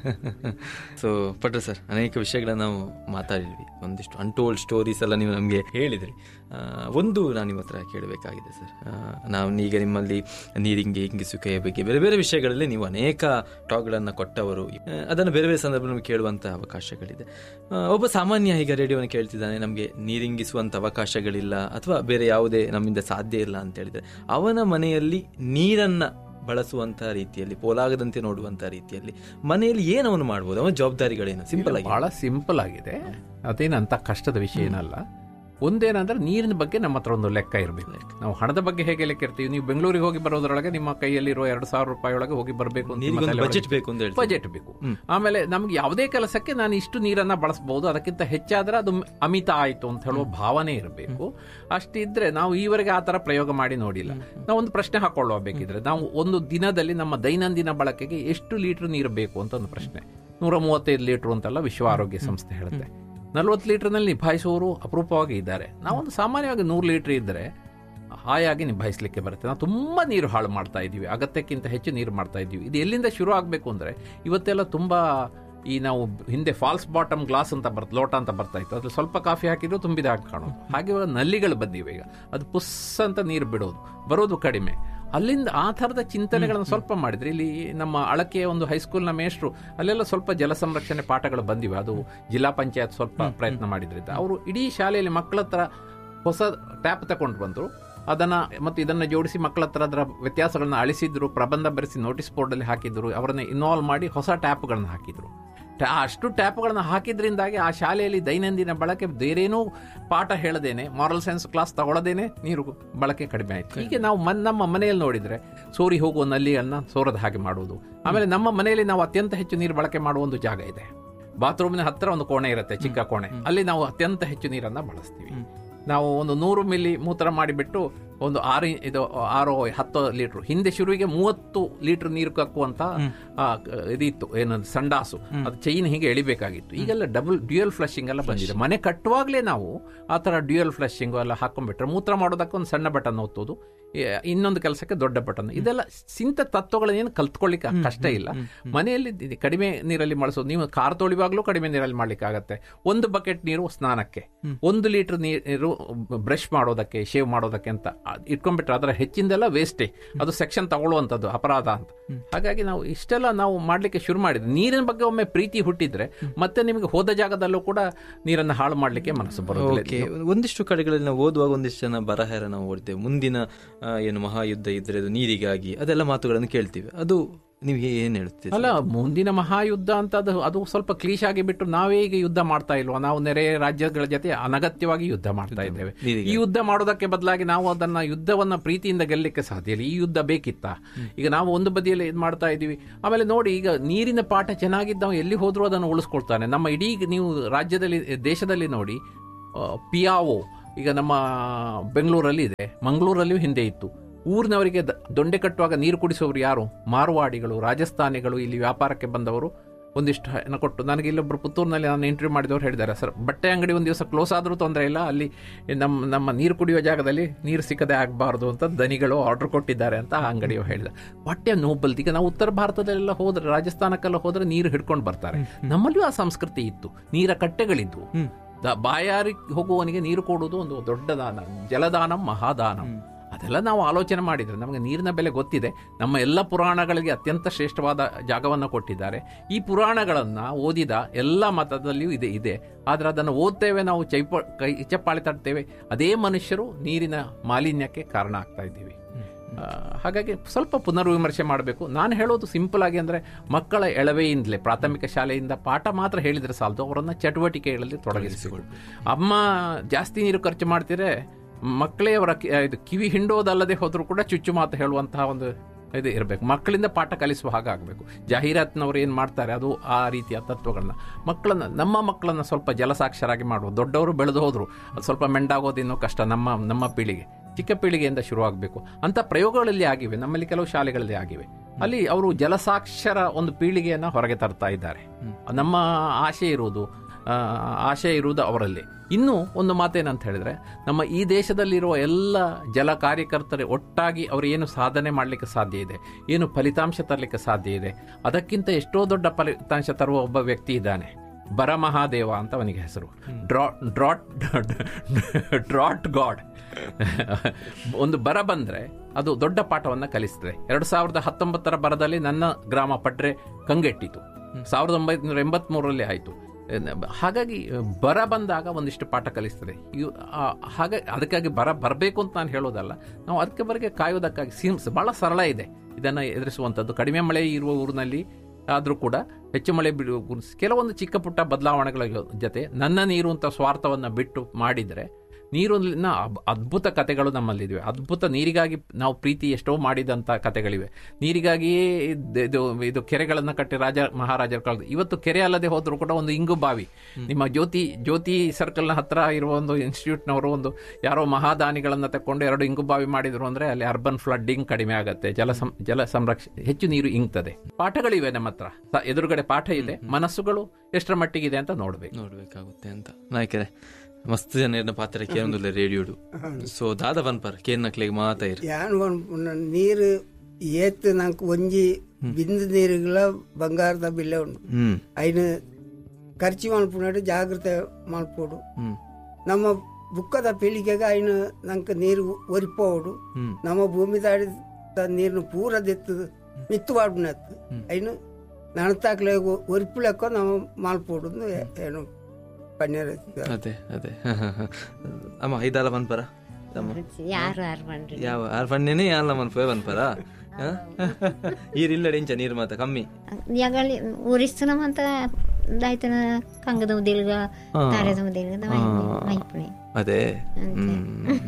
ಸೊ ಪಟ್ರ ಸರ್ ಅನೇಕ ವಿಷಯಗಳನ್ನ ನಾವು ಮಾತಾಡಿದ್ವಿ ಒಂದಿಷ್ಟು ಅನ್ಟೋಲ್ಡ್ ಸ್ಟೋರೀಸ್ ಎಲ್ಲ ನೀವು ನಮಗೆ ಹೇಳಿದ್ರಿ ಆ, ಒಂದು ನಾನು ನಿಮ್ಮ ಹತ್ರ ಕೇಳಬೇಕಾಗಿದೆ ಸರ್ ಆ, ನಾವು ಈಗ ನಿಮ್ಮಲ್ಲಿ ನೀರಿಂಗೆ ಹಿಂಗಿಸುಕೆಯ ಬಗ್ಗೆ ಬೇರೆ ಬೇರೆ ವಿಷಯಗಳಲ್ಲಿ ನೀವು ಅನೇಕ ಟಾಕ್ಗಳನ್ನು ಕೊಟ್ಟವರು ಆ, ಅದನ್ನು ಬೇರೆ ಬೇರೆ ಸಂದರ್ಭ ನಮಗೆ ಕೇಳುವಂಥ ಅವಕಾಶಗಳಿದೆ ಆ, ಒಬ್ಬ ಸಾಮಾನ್ಯ ಈಗ ರೇಡಿಯೋವನ್ನು ಕೇಳ್ತಿದ್ದಾನೆ ನಮಗೆ ನೀರಿಂಗಿಸುವಂಥ ಅವಕಾಶಗಳಿಲ್ಲ ಅಥವಾ ಬೇರೆ ಯಾವುದೇ ನಮ್ಮಿಂದ ಸಾಧ್ಯ ಇಲ್ಲ ಅಂತ ಹೇಳಿದ್ರೆ ಅವನ ಮನೆಯಲ್ಲಿ ನೀರನ್ನ ಬಳಸುವಂತ ರೀತಿಯಲ್ಲಿ ಪೋಲಾಗದಂತೆ ನೋಡುವಂತ ರೀತಿಯಲ್ಲಿ ಮನೆಯಲ್ಲಿ ಏನು ಅವನು ಮಾಡ್ಬೋದು ಅವನ ಜವಾಬ್ದಾರಿಗಳೇನು ಸಿಂಪಲ್ ಆಗಿ ಬಹಳ ಸಿಂಪಲ್ ಆಗಿದೆ ಅದೇನಂತ ಕಷ್ಟದ ವಿಷಯ ಏನಲ್ಲ ಒಂದೇನಂದ್ರೆ ನೀರಿನ ಬಗ್ಗೆ ನಮ್ಮ ಹತ್ರ ಒಂದು ಲೆಕ್ಕ ಇರಬೇಕು ನಾವು ಹಣದ ಬಗ್ಗೆ ಹೇಗೆ ಲೆಕ್ಕ ಇರ್ತೀವಿ ನೀವು ಬೆಂಗಳೂರಿಗೆ ಹೋಗಿ ಬರೋದ್ರೊಳಗೆ ನಿಮ್ಮ ಕೈಯಲ್ಲಿರುವ ಎರಡು ಸಾವಿರ ರೂಪಾಯಿ ಒಳಗೆ ಹೋಗಿ ಬರಬೇಕು ಅಂತ ನಿಮ್ಮ ನೀರಿಗೊಂದು ತಲೆ ಬಜೆಟ್ ಒಳಗೆ- ಬೇಕು ಅಂತ ಹೇಳ್ತೀವಿ. ಬಜೆಟ್ ಬೇಕು ಆಮೇಲೆ ನಮ್ಗೆ ಯಾವುದೇ ಕೆಲಸಕ್ಕೆ ನಾನು ಇಷ್ಟು ನೀರನ್ನ ಬಳಸಬಹುದು ಅದಕ್ಕಿಂತ ಹೆಚ್ಚಾದ್ರೆ ಅದು ಅಮಿತ ಆಯ್ತು ಅಂತ ಹೇಳುವ ಭಾವನೆ ಇರಬೇಕು ಅಷ್ಟಿದ್ರೆ ನಾವು ಈವರೆಗೆ ಆ ತರ ಪ್ರಯೋಗ ಮಾಡಿ ನೋಡಿಲ್ಲ ನಾವು ಒಂದು ಪ್ರಶ್ನೆ ಹಾಕೊಳ್ಳುವ ಬೇಕಿದ್ರೆ ನಾವು ಒಂದು ದಿನದಲ್ಲಿ ನಮ್ಮ ದೈನಂದಿನ ಬಳಕೆಗೆ ಎಷ್ಟು ಲೀಟರ್ ನೀರು ಬೇಕು ಅಂತ ಒಂದು ಪ್ರಶ್ನೆ ನೂರ ಮೂವತ್ತೈದು ಲೀಟರ್ ಅಂತೆಲ್ಲ ವಿಶ್ವ ಆರೋಗ್ಯ ಸಂಸ್ಥೆ ಹೇಳುತ್ತೆ ನಲ್ವತ್ತು ಲೀಟರ್ನಲ್ಲಿ ನಿಭಾಯಿಸುವವರು ಅಪರೂಪವಾಗಿ ಇದ್ದಾರೆ ನಾವೊಂದು ಸಾಮಾನ್ಯವಾಗಿ ನೂರು ಲೀಟರ್ ಇದ್ದರೆ ಹಾಯಾಗಿ ನಿಭಾಯಿಸಲಿಕ್ಕೆ ಬರುತ್ತೆ ನಾವು ತುಂಬ ನೀರು ಹಾಳು ಮಾಡ್ತಾ ಇದ್ದೀವಿ ಅಗತ್ಯಕ್ಕಿಂತ ಹೆಚ್ಚು ನೀರು ಮಾಡ್ತಾ ಇದ್ದೀವಿ ಇದು ಎಲ್ಲಿಂದ ಶುರು ಆಗಬೇಕು ಅಂದರೆ ಇವತ್ತೆಲ್ಲ ತುಂಬ ಈ ನಾವು ಹಿಂದೆ ಫಾಲ್ಸ್ ಬಾಟಮ್ ಗ್ಲಾಸ್ ಅಂತ ಬರ್ತದೆ ಲೋಟ ಅಂತ ಬರ್ತಾ ಇತ್ತು ಅದ್ರಲ್ಲಿ ಸ್ವಲ್ಪ ಕಾಫಿ ಹಾಕಿದ್ರು ತುಂಬಿದ ಹಾಗೆ ಕಾಣೋದು ಹಾಗೆ ಇವಾಗ ನಲ್ಲಿಗಳು ಬಂದಿವೆ ಈಗ ಅದು ಪುಸ್ ಅಂತ ನೀರು ಬಿಡೋದು ಬರೋದು ಕಡಿಮೆ ಅಲ್ಲಿಂದ ಆ ಥರದ ಚಿಂತನೆಗಳನ್ನು ಸ್ವಲ್ಪ ಮಾಡಿದ್ರೆ ಇಲ್ಲಿ ನಮ್ಮ ಅಳಕೆಯ ಒಂದು ಹೈಸ್ಕೂಲ್ನ ಮೇಷ್ಟ್ರು ಅಲ್ಲೆಲ್ಲ ಸ್ವಲ್ಪ ಜಲ ಸಂರಕ್ಷಣೆ ಪಾಠಗಳು ಬಂದಿವೆ ಅದು ಜಿಲ್ಲಾ ಪಂಚಾಯತ್ ಸ್ವಲ್ಪ ಪ್ರಯತ್ನ ಮಾಡಿದ್ರಿಂದ ಅವರು ಇಡೀ ಶಾಲೆಯಲ್ಲಿ ಮಕ್ಕಳ ಹತ್ರ ಹೊಸ ಟ್ಯಾಪ್ ತಗೊಂಡು ಬಂದರು ಅದನ್ನ ಮತ್ತು ಇದನ್ನ ಜೋಡಿಸಿ ಮಕ್ಕಳ ಹತ್ರ ಅದರ ವ್ಯತ್ಯಾಸಗಳನ್ನ ಅಳಿಸಿದ್ರು ಪ್ರಬಂಧ ಬರೆಸಿ ನೋಟಿಸ್ ಬೋರ್ಡಲ್ಲಿ ಹಾಕಿದ್ರು ಅವರನ್ನ ಇನ್ವಾಲ್ವ್ ಮಾಡಿ ಹೊಸ ಟ್ಯಾಪ್ಗಳನ್ನ ಹಾಕಿದ್ರು ಟ್ಯಾ- ಅಷ್ಟು ಟ್ಯಾಪ್ಗಳನ್ನ ಹಾಕಿದ್ರಿಂದಾಗಿ ಆ ಶಾಲೆಯಲ್ಲಿ ದೈನಂದಿನ ಬಳಕೆ ಬೇರೇನೂ ಪಾಠ ಹೇಳದೇನೆ ಮಾರಲ್ ಸೈನ್ಸ್ ಕ್ಲಾಸ್ ತಗೊಳ್ಳದೇನೆ ನೀರು ಬಳಕೆ ಕಡಿಮೆ ಆಯ್ತು ಹೀಗೆ ನಾವು ಮನ್ ನಮ್ಮ ಮನೆಯಲ್ಲಿ ನೋಡಿದ್ರೆ ಸೋರಿ ಹೋಗುವ ನಲ್ಲಿಯನ್ನ ಸೋರದ ಹಾಗೆ ಮಾಡುವುದು ಆಮೇಲೆ ನಮ್ಮ ಮನೆಯಲ್ಲಿ ನಾವು ಅತ್ಯಂತ ಹೆಚ್ಚು ನೀರು ಬಳಕೆ ಮಾಡುವ ಒಂದು ಜಾಗ ಇದೆ ಬಾತ್ರೂಮಿನ ಹತ್ರ ಒಂದು ಕೋಣೆ ಇರುತ್ತೆ ಚಿಕ್ಕ ಕೋಣೆ ಅಲ್ಲಿ ನಾವು ಅತ್ಯಂತ ಹೆಚ್ಚು ನೀರನ್ನ ಬಳಸ್ತೀವಿ ನಾವು ಒಂದು ನೂರು ಮಿಲಿ ಮೂತ್ರ ಮಾಡಿಬಿಟ್ಟು ಒಂದು ಆರು ಇ- ಇದು ಆರು ಹತ್ತು ಲೀಟರ್ ಹಿಂದೆ ಶುರುವಿಗೆ ಮೂವತ್ತು ಲೀಟರ್ ನೀರು ಕಕ್ಕುವಂತ ಆ, ಕ- ಇದಿತ್ತು ಏನದು ಸಂಡಾಸು ಅದು ಚೈನ್ ಹೀಗೆ ಎಳಿಬೇಕಾಗಿತ್ತು ಈಗೆಲ್ಲ ಡಬಲ್ ಡ್ಯೂಯಲ್ ಫ್ಲಶಿಂಗ್ ಎಲ್ಲ ಬಂದಿದೆ ಮನೆ ಕಟ್ಟುವಾಗಲೇ ನಾವು ಆ ಥರ ಡ್ಯೂಯಲ್ ಫ್ಲಶಿಂಗ್ ಎಲ್ಲ ಹಾಕೊಂಡ್ಬಿಟ್ರೆ ಮೂತ್ರ ಮಾಡೋದಕ್ಕೆ ಒಂದು ಸಣ್ಣ ಬಟನ್ ಒತ್ತೋದು ಏ- ಇನ್ನೊಂದು ಕೆಲಸಕ್ಕೆ ದೊಡ್ಡ ಬಟನ್ ಇದೆಲ್ಲ ಸಿಂತ ತತ್ವಗಳನ್ನೇನು ಕಲ್ತ್ಕೊಳ್ಳಿಕ್ಕೆ ಕಷ್ಟ ಇಲ್ಲ ಮನೆಯಲ್ಲಿ ದಿ- ಕಡಿಮೆ ನೀರಲ್ಲಿ ಮಾಡಿಸೋದು ನೀವು ಕಾರ್ ತೊಳಿವಾಗ್ಲೂ ಕಡಿಮೆ ನೀರಲ್ಲಿ ಮಾಡ್ಲಿಕ್ಕೆ ಆಗತ್ತೆ ಒಂದು ಬಕೆಟ್ ನೀರು ಸ್ನಾನಕ್ಕೆ ಒಂದು ಲೀಟರ್ ನೀರು ಬ್ರಷ್ ಮಾಡೋದಕ್ಕೆ ಶೇವ್ ಮಾಡೋದಕ್ಕೆ ಅಂತ ಅದ್ ಇಟ್ಕೊಂಡ್ಬಿಟ್ರೆ ಅದರ ಹೆಚ್ಚಿಂದೆಲ್ಲ ವೇಸ್ಟೇ ಅದು ಸೆಕ್ಷನ್ ತಗೊಳ್ಳುವಂಥದ್ದು ಅಪರಾಧ ಅಂತ ಹಾಗಾಗಿ ನಾವು ಇಷ್ಟೆಲ್ಲ ನಾವು ಮಾಡ್ಲಿಕ್ಕೆ ಶುರು ಮಾಡಿದ್ವಿ ನೀರಿನ ಬಗ್ಗೆ ಒಮ್ಮೆ ಪ್ರೀತಿ ಹುಟ್ಟಿದ್ರೆ ಮತ್ತೆ ನಿಮಗೆ ಹೋದ ಜಾಗದಲ್ಲೂ ಕೂಡ ನೀರನ್ನು ಹಾಳು ಮಾಡ್ಲಿಕ್ಕೆ ಮನಸ್ಸು ಓಕೆ ಬರೋದಿಲ್ಲ ಒಂದಿಷ್ಟು ಕಡೆಗಳಲ್ಲಿ ನಾವು ಓದುವಾಗ ಒಂದಿಷ್ಟು ಜನ ಬರಹರ ನಾವು ಓಡ್ತೇವೆ ಮುಂದಿನ ಆ, ಏನು ಮಹಾಯುದ್ಧ ಇದ್ರೆ ಅದು ನೀರಿಗಾಗಿ ಅದೆಲ್ಲ ಮಾತುಗಳನ್ನು ಕೇಳ್ತೀವಿ ಅದು ನೀವು ಏನ್ ಹೇಳ್ತೀರಿ ಅಲ್ಲ ಮುಂದಿನ ಮಹಾಯುದ್ಧ ಅಂತ ಅದು ಅದು ಸ್ವಲ್ಪ ಕ್ಲೀಶ್ ಆಗಿ ಬಿಟ್ಟು ನಾವೇ ಈಗ ಯುದ್ಧ ಮಾಡ್ತಾ ಇಲ್ವಾ ನಾವು ನೆರೆ ರಾಜ್ಯಗಳ ಜೊತೆ ಅನಗತ್ಯವಾಗಿ ಯುದ್ಧ ಮಾಡ್ತಾ ಇದ್ದೇವೆ ನೀರಿಗೆ. ಈ ಯುದ್ಧ ಮಾಡೋದಕ್ಕೆ ಬದಲಾಗಿ ನಾವು ಅದನ್ನ ಯುದ್ಧವನ್ನ ಪ್ರೀತಿಯಿಂದ ಗೆಲ್ಲಲಿಕ್ಕೆ ಸಾಧ್ಯ ಇಲ್ಲ ಈ ಯುದ್ಧ ಬೇಕಿತ್ತ ಈಗ ನಾವು ಒಂದು ಬದಿಯಲ್ಲಿ ಇದು ಮಾಡ್ತಾ ಇದೀವಿ ಆಮೇಲೆ ನೋಡಿ ಈಗ ನೀರಿನ ಪಾಠ ಚೆನ್ನಾಗಿದ್ದವ ಎಲ್ಲಿ ಹೋದ್ರೂ ಅದನ್ನು ಉಳಿಸ್ಕೊಳ್ತಾನೆ ನಮ್ಮ ಇಡೀ ನೀವು ರಾಜ್ಯದಲ್ಲಿ ದೇಶದಲ್ಲಿ ನೋಡಿ ಆ, ಪಿಯಾವೋ ಈಗ ನಮ್ಮ ಬೆಂಗಳೂರಲ್ಲಿ ಇದೆ ಮಂಗಳೂರಲ್ಲಿಯೂ ಹಿಂದೆ ಇತ್ತು ಊರಿನವರಿಗೆ ದ- ದೊಂಡೆ ಕಟ್ಟುವಾಗ ನೀರು ಕುಡಿಸುವವರು ಯಾರು ಮಾರ್ವಾಡಿಗಳು ರಾಜಸ್ಥಾನಿಗಳು ಇಲ್ಲಿ ವ್ಯಾಪಾರಕ್ಕೆ ಬಂದವರು ಒಂದಿಷ್ಟು ಹಣ ಕೊಟ್ಟು ನನಗೆ ಇಲ್ಲೊಬ್ರು ಪುತ್ತೂರಿನಲ್ಲಿ ನಾನು ಇಂಟರ್ವ್ಯೂ ಮಾಡಿದವರು ಹೇಳಿದ್ದಾರೆ ಸರ್ ಬಟ್ಟೆ ಅಂಗಡಿ ಒಂದು ದಿವಸ ಕ್ಲೋಸ್ ಆದರೂ ತೊಂದರೆ ಇಲ್ಲ ಅಲ್ಲಿ ನಮ್ಮ ನಮ್ಮ ನೀರು ಕುಡಿಯುವ ಜಾಗದಲ್ಲಿ ನೀರು ಸಿಕ್ಕದೆ ಆಗಬಾರ್ದು ಅಂತ ದನಿಗಳು ಆರ್ಡರ್ ಕೊಟ್ಟಿದ್ದಾರೆ ಅಂತ ಆ ಅಂಗಡಿಯು ಹೇಳಿದ ಬಟ್ಟೆ ನೋಬಲ್ ಈಗ ನಾವು ಉತ್ತರ ಭಾರತದಲ್ಲೆಲ್ಲ ಹೋದ್ರೆ ರಾಜಸ್ಥಾನಕ್ಕೆಲ್ಲ ಹೋದ್ರೆ ನೀರು ಹಿಡ್ಕೊಂಡು ಬರ್ತಾರೆ ನಮ್ಮಲ್ಲಿಯೂ ಆ ಸಂಸ್ಕೃತಿ ಇತ್ತು ನೀರ ಕಟ್ಟೆಗಳಿದ್ವು ದ- ಬಾಯಾರಿ ಹೋಗುವವನಿಗೆ ನೀರು ಕೊಡುವುದು ಒಂದು ದೊಡ್ಡ ದಾನ ಜಲದಾನಂ ಮಹಾದಾನಂ ಅದೆಲ್ಲ ನಾವು ಆಲೋಚನೆ ಮಾಡಿದ್ರೆ ನಮಗೆ ನೀರಿನ ಬೆಲೆ ಗೊತ್ತಿದೆ ನಮ್ಮ ಎಲ್ಲ ಪುರಾಣಗಳಿಗೆ ಅತ್ಯಂತ ಶ್ರೇಷ್ಠವಾದ ಜಾಗವನ್ನು ಕೊಟ್ಟಿದ್ದಾರೆ ಈ ಪುರಾಣಗಳನ್ನ ಓದಿದ ಎಲ್ಲ ಮತದಲ್ಲಿಯೂ ಇದೆ ಇದೆ ಆದ್ರೆ ಅದನ್ನು ಓದ್ತೇವೆ ನಾವು ಚೈಪ ಕೈ ಚಪ್ಪಾಳೆ ತಟ್ತೇವೆ ಅದೇ ಮನುಷ್ಯರು ನೀರಿನ ಮಾಲಿನ್ಯಕ್ಕೆ ಕಾರಣ ಆಗ್ತಾ ಇದ್ದೀವಿ ಆ, ಹಾಗಾಗಿ ಸ್ವಲ್ಪ ಪುನರ್ವಿಮರ್ಶೆ ಮಾಡಬೇಕು ನಾನು ಹೇಳೋದು ಸಿಂಪಲ್ ಆಗಿ ಅಂದರೆ ಮಕ್ಕಳ ಎಳವೆಯಿಂದಲೇ ಪ್ರಾಥಮಿಕ ಶಾಲೆಯಿಂದ ಪಾಠ ಮಾತ್ರ ಹೇಳಿದರೆ ಸಾಲದು ಅವರನ್ನು ಚಟುವಟಿಕೆಗಳಲ್ಲಿ ತೊಡಗಿಸಬೇಕು ಅಮ್ಮ ಜಾಸ್ತಿ ನೀರು ಖರ್ಚು ಮಾಡ್ತಿದ್ರೆ ಮಕ್ಕಳೇ ಅವರ ಕಿ- ಇದು ಕಿವಿ ಹಿಂಡೋದಲ್ಲದೆ ಹೋದರೂ ಕೂಡ ಚುಚ್ಚು ಮಾತು ಹೇಳುವಂತಹ ಒಂದು ಇದು ಇರಬೇಕು ಮಕ್ಕಳಿಂದ ಪಾಠ ಕಲಿಸುವ ಹಾಗೆ ಆಗಬೇಕು ಜಾಹೀರಾತಿನವರು ಏನು ಮಾಡ್ತಾರೆ ಅದು ಆ ರೀತಿಯ ತತ್ವಗಳನ್ನ ಮಕ್ಕಳನ್ನ ನಮ್ಮ ಮಕ್ಕಳನ್ನ ಸ್ವಲ್ಪ ಜಲಸಾಕ್ಷರಾಗಿ ಮಾಡುವ ದೊಡ್ಡವರು ಬೆಳೆದು ಹೋದ್ರು ಅದು ಸ್ವಲ್ಪ ಮೆಂಡಾಗೋದು ಇನ್ನೂ ಕಷ್ಟ ನಮ್ಮ ನಮ್ಮ ಪೀಳಿಗೆ ಚಿಕ್ಕ ಪೀಳಿಗೆಯಿಂದ ಶುರುವಾಗಬೇಕು ಅಂತ ಪ್ರಯೋಗಗಳಲ್ಲಿ ಆಗಿವೆ ನಮ್ಮಲ್ಲಿ ಕೆಲವು ಶಾಲೆಗಳಲ್ಲಿ ಆಗಿವೆ ಅಲ್ಲಿ ಅವರು ಜಲಸಾಕ್ಷರ ಒಂದು ಪೀಳಿಗೆಯನ್ನು ಹೊರಗೆ ತರ್ತಾ ಇದ್ದಾರೆ ನಮ್ಮ ಆಶೆ ಇರುವುದು ಆ, ಆಶೆ ಇರುವುದು ಅವರಲ್ಲಿ ಇನ್ನು ಒಂದು ಮಾತೇನಂತ ಹೇಳಿದ್ರೆ ನಮ್ಮ ಈ ದೇಶದಲ್ಲಿರುವ ಎಲ್ಲ ಜಲ ಕಾರ್ಯಕರ್ತರು ಒಟ್ಟಾಗಿ ಅವರು ಏನು ಸಾಧನೆ ಮಾಡಲಿಕ್ಕೆ ಸಾಧ್ಯ ಇದೆ ಏನು ಫಲಿತಾಂಶ ತರಲಿಕ್ಕೆ ಸಾಧ್ಯ ಇದೆ ಅದಕ್ಕಿಂತ ಎಷ್ಟೋ ದೊಡ್ಡ ಫಲಿತಾಂಶ ತರುವ ಒಬ್ಬ ವ್ಯಕ್ತಿ ಇದ್ದಾನೆ ಬರ ಮಹಾದೇವ ಅಂತ ಅವನಿಗೆ ಹೆಸರು ಡ್ರಾಟ್ ಡ್ರಾಟ್ ಡ್ರಾಟ್ ಗಾಡ್ ಒಂದು ಬರ ಬಂದ್ರೆ ಅದು ದೊಡ್ಡ ಪಾಠವನ್ನ ಕಲಿಸ್ತದೆ ಎರಡು ಸಾವಿರದ ಹತ್ತೊಂಬತ್ತರ ಬರದಲ್ಲಿ ನನ್ನ ಗ್ರಾಮ ಪಡ್ರೆ ಕಂಗೆಟ್ಟಿತು ಸಾವಿರದ ಒಂಬೈನೂರ ಎಂಬತ್ಮೂರರಲ್ಲಿ ಆಯಿತು ಹಾಗಾಗಿ ಬರ ಬಂದಾಗ ಒಂದಿಷ್ಟು ಪಾಠ ಕಲಿಸ್ತದೆ ಇವು ಆ, ಹಾಗಾಗಿ ಅದಕ್ಕಾಗಿ ಬರ ಬರಬೇಕು ಅಂತ ನಾನು ಹೇಳೋದಲ್ಲ ನಾವು ಅದಕ್ಕೆ ಬರಗೆ ಕಾಯೋದಕ್ಕಾಗಿ ಸಿಮ್ಸ್ ಬಹಳ ಸರಳ ಇದೆ ಇದನ್ನು ಎದುರಿಸುವಂಥದ್ದು ಕಡಿಮೆ ಮಳೆ ಇರುವ ಊರಿನಲ್ಲಿ ಆದರೂ ಕೂಡ ಹೆಚ್ಚು ಮಳೆ ಬಿಡುವ ಊರು- ಕೆಲವೊಂದು ಚಿಕ್ಕ ಪುಟ್ಟ ಬದಲಾವಣೆಗಳ ಜೊತೆ ನನ್ನ ನೀರು ಅಂತ ಸ್ವಾರ್ಥವನ್ನು ಬಿಟ್ಟು ಮಾಡಿದರೆ ನೀರಿನ ಅಬ್- ಅದ್ಭುತ ಕಥೆಗಳು ನಮ್ಮಲ್ಲಿವೆ ಅದ್ಭುತ ನೀರಿಗಾಗಿ ನಾವು ಪ್ರೀತಿ ಎಷ್ಟೋ ಮಾಡಿದಂಥ ಕಥೆಗಳಿವೆ ನೀರಿಗಾಗಿಯೇ ಇದ್- ಇದು ಇದು ಕೆರೆಗಳನ್ನು ಕಟ್ಟಿ ರಾಜ ಮಹಾರಾಜರ ಕಾಲದ ಇವತ್ತು ಕೆರೆ ಅಲ್ಲದೆ ಹೋದರೂ ಕೂಡ ಒಂದು ಇಂಗು ಬಾವಿ ನಿಮ್ಮ ಜ್ಯೋತಿ ಜ್ಯೋತಿ ಸರ್ಕಲ್ನ ಹತ್ರ ಇರುವ ಒಂದು ಇನ್ಸ್ಟಿಟ್ಯೂಟ್ನವರು ಒಂದು ಯಾರೋ ಮಹಾದಾನಿಗಳನ್ನು ತಕೊಂಡು ಎರಡು ಇಂಗು ಬಾವಿ ಮಾಡಿದ್ರು ಅಂದ್ರೆ ಅಲ್ಲಿ ಅರ್ಬನ್ ಫ್ಲಡ್ಡಿಂಗ್ ಕಡಿಮೆ ಆಗುತ್ತೆ ಜಲ ಸಂ ಜಲ ಸಂರಕ್ಷಣೆ ಹೆಚ್ಚು ನೀರು ಇಂಗ್ತದೆ ಪಾಠಗಳಿವೆ ನಮ್ಮ ಹತ್ರ ಸ- ಎದುರುಗಡೆ ಪಾಠ ಇದೆ ಮನಸ್ಸುಗಳು ಎಷ್ಟರ ಮಟ್ಟಿಗಿದೆ ಅಂತ ನೋಡ್ಬೇಕು ನೋಡ್ಬೇಕಾಗುತ್ತೆ ಅಂತ ನಾಯ್ಕರೆ ಮಸ್ತ್ ಜನ ಪಾತ್ರ ಕೇರೊಂದುಲ್ಲ ರೇಡಿಯೋಡು ಸೊ ದಾದ ಬನ್ಪರ್ ಕೇರ್ನಕ್ಲೆಗ್ ಮಾತಾ ಇರು ಯಾನ್ ಪನ್ಪುನ ನೀರು ಏತ್ ನಂಕ್ ಒಂಜಿ ಬಿಂದು ನೀರುಗಳ ಬಂಗಾರದ ಬಿಲ್ಲೆ ಉಂಡು ಹ್ಮ್ ಐನು ಖರ್ಚು ಮಲ್ಪುನಾಡು ಜಾಗ್ರತೆ ಮಲ್ಪೋಡು ಹ್ಮ್ ನಮ್ಮ ಬುಕ್ಕದ ಪೀಳಿಗೆಗೆ ಐನು ನಂಗೆ ನೀರು ಒರಿಪೋಡು ಹ್ಮ್ ನಮ್ಮ ಭೂಮಿ ದಾಡಿದ ನೀರನ್ನು ಪೂರ ದೆತ್ತು ಮಿತ್ತು ಪಾಡ್ಬಿನತ್ತು ಐನು ನಣತಾಕ್ಲೆ ಒರಿಪುಲೆಕ್ಕ ನಾವು ಮಾಲ್ಪೋಡು ಏನು ಪನ್ನೀರ್ ಅದೇ ಅದೇ ಅಮ್ಮ ಐದಾಲ ಬನ್ಪರ ಅಮ್ಮ ಯಾರು ಯಾರು ಮಾಡ್ರಿ ಯಾವ ಆರ್ ಪಣ್ಣೇನೆ ಯಾಲ ಮನ್ಪೋಯ್ ಬನ್ಪರ ಈರಿಲ್ಲ ಎಂಚ ನೀರು ಮಾತ ಕಮ್ಮಿ ಯಾಗಳಿ ಊರಿಸ್ತನಮಂತ ದಾಯ್ತನ ಕಂಗದ ಮುದಿಲ್ಗ ತಾರೆದ ಮುದಿಲ್ಗ ಮೈಪುಣೆ ಅದೇ ಹ್ಮ್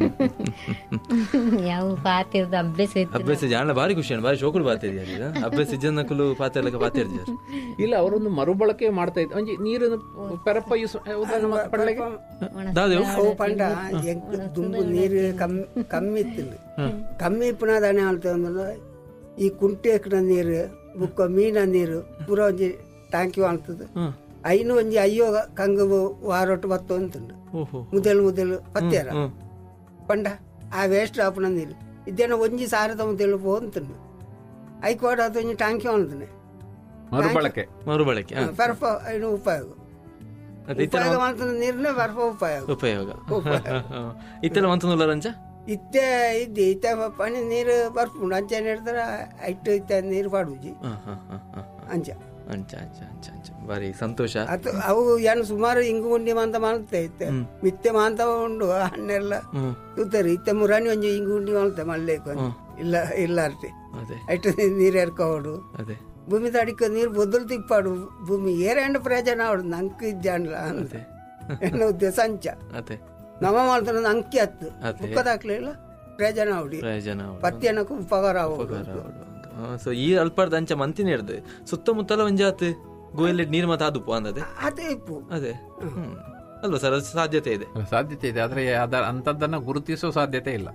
ಯಾವ ಪಾತಿರ್ದ ಅಭ್ಯಾಸ ಇತ್ತು ಅಭ್ಯಾಸ ಜಾಣ ಬಾರಿ ಖುಷಿ ಅಣ್ಣ ಬಾರಿ ಶೋಕುಳು ಬಾತಿದ್ಯಾರ ಅಭ್ಯಾಸ ಇಜ್ಜನಕಲು ಪಾತೆರ್ಲಕ ಪಾತಿರ್ಜಾರ ಇಲ್ಲ ಅವರೊಂದು ಮರುಬಳಕೆ ಮಾಡ್ತಾ ಇದ್ರು ಒಂಜಿ ನೀರನ್ನು ಪೆರಪ್ಪ ಯೂಸ್ ಉದಾಹರಣೆ ಪಳ್ಳೆಗೆ ದಾದೇವು ಅವು ಪಂಡ ಎಂಕ್ ದುಂಬು ನೀರು ಕಮ್ಮಿ ಕಮ್ಮಿ ಇತ್ತಿಲ್ಲ ಕಮ್ಮಿ ಪುನಃ ಆಳ್ತೇವೆ ಅಂದ್ರೆ ಈ ಕುಂಟೆ ಎಕ್ಕಡ ನೀರು ಬುಕ್ಕ ಮೀನ ನೀರು ಪೂರ ಒಂಜಿ ಟ್ಯಾಂಕಿ ಆಳ್ತದೆ ಐನು ಒಂಜಿ ಅಯ್ಯೋ ಕಂಗ ವಾರೊಟ್ಟು ಬತ್ತು ಅಂತುಂಡು ಓಹೋ ಮುದಲು ಮುದಲು ಪತ್ಯಾರ ಪಂಡ ಆ ವೇಸ್ಟ್ ಆಪುನ ನೀರು ಇದೇನೋ ಒಂಜಿ ಸಾರದ ಮುದಲು ಪೋಂತುಂಡು ಐಕೋಡ ಅದು ಒಂಜಿ ಟ್ಯಾಂಕಿ ಆಳ್ತಾನೆ ಮರುಬಳಕೆ ಮರುಬಳಕೆ ಹ. ಪರ್ಫ ಐನು ಉಪಯೋಗ ಅದೇ ಇತ್ತೆಲ್ಲ ಉಪಯೋಗ ಮಾಡ್ತಾನೆ ನೀರನ್ನೇ ಪರ್ಫ ಉಪಯೋಗ ಉಪಯೋಗ ಇತ್ತೆಲ್ಲ ಮಂತನುಲ್ಲ ರಂಚ ಇತ್ತೆ ಇದ್ದಿ ಇತ್ತೆ ಪನಿ ನೀರು ಬರ್ಪುಂಡು ಅಂಚೆ ಹಿಡ್ದಾರ ಐಟು ಇತ್ತೆ ನೀರು ಪಾಡುಜಿ ಹ, ಹ, ಹ, ಹ, ಹ. ಅಂಚ ಅಂಚ ಅಂಚ ಅಂಚ ಅಂಚ ಬಾರಿ ಸಂತೋಷ ಅದು ಅವು ಏನು ಸುಮಾರು ಇಂಗು ಉಂಡಿ ಮಾಂತ ಮಾಡ್ತೆ ಇತ್ತೆ ಮಿತ್ತೆ ಮಾಂತ ಉಂಡು ಹಣ್ಣೆಲ್ಲ ಹ್ಮ್ ತೂತಾರೆ ಇತ್ತೆ ಮುರಾಣಿ ಒಂಜಿ ಇಂಗು ಉಂಡಿ ಮಾಡ್ತೆ ಮಲ್ಲೇಕು ಇಲ್ಲ ಇಲ್ಲ ಅರ್ಟಿ ಅದೇ ಐಟು ನೀರು ಎರ್ಕೋಡು ಅದೇ ಭೂಮಿ ತಡಿಕ ನೀರು ಬೊದ್ದಲು ತಿಪ್ಪಾಡು ಭೂಮಿ ಏರೆಂಡು ಪ್ರಯೋಜನ ಅವಡು ನಂಗೆ ಇದ್ದಾಂಡ್ಲ ಅಂತ ಎನ್ನ ಉದ್ದೇಶ ಅಂಚ ಅದೇ ನಮ್ಮ ಮಾಡ್ತಾನೆ ಅಂಕಿ ಹತ್ತು ಅದೇ. ಬುಕ್ಕದಾಕ್ಲಿಲ್ಲ ಪ್ರಯೋಜನ ಅವಡಿ ಪ್ರಯೋಜನ ಪತ್ತಿ ಅನ್ನಕ್ಕೂ ಉಪಕಾರ ಆಗೋದು ಸೊ ಈ ಅಲ್ಪಾರ್ದ ಅಂಚ ಮಂತಿನ ಹಿಡ್ದು ಸುತ್ತಮುತ್ತಲ ಒಂಜಾತ್ ಗೋಯಲ್ಲಿ ನೀರು ಮತ್ತೆ ಅದು ಅಂದದೆ ಅದೇ ಇಪ್ಪು ಅದೇ ಹ್ಮ್ ಅಲ್ವಾ ಸರ್ ಅದು ಸಾಧ್ಯತೆ ಇದೆ ಸಾಧ್ಯತೆ ಇದೆ ಆದ್ರೆ ಅದರ ಅಂಥದ್ದನ್ನ ಗುರುತಿಸೋ ಸಾಧ್ಯತೆ ಇಲ್ಲ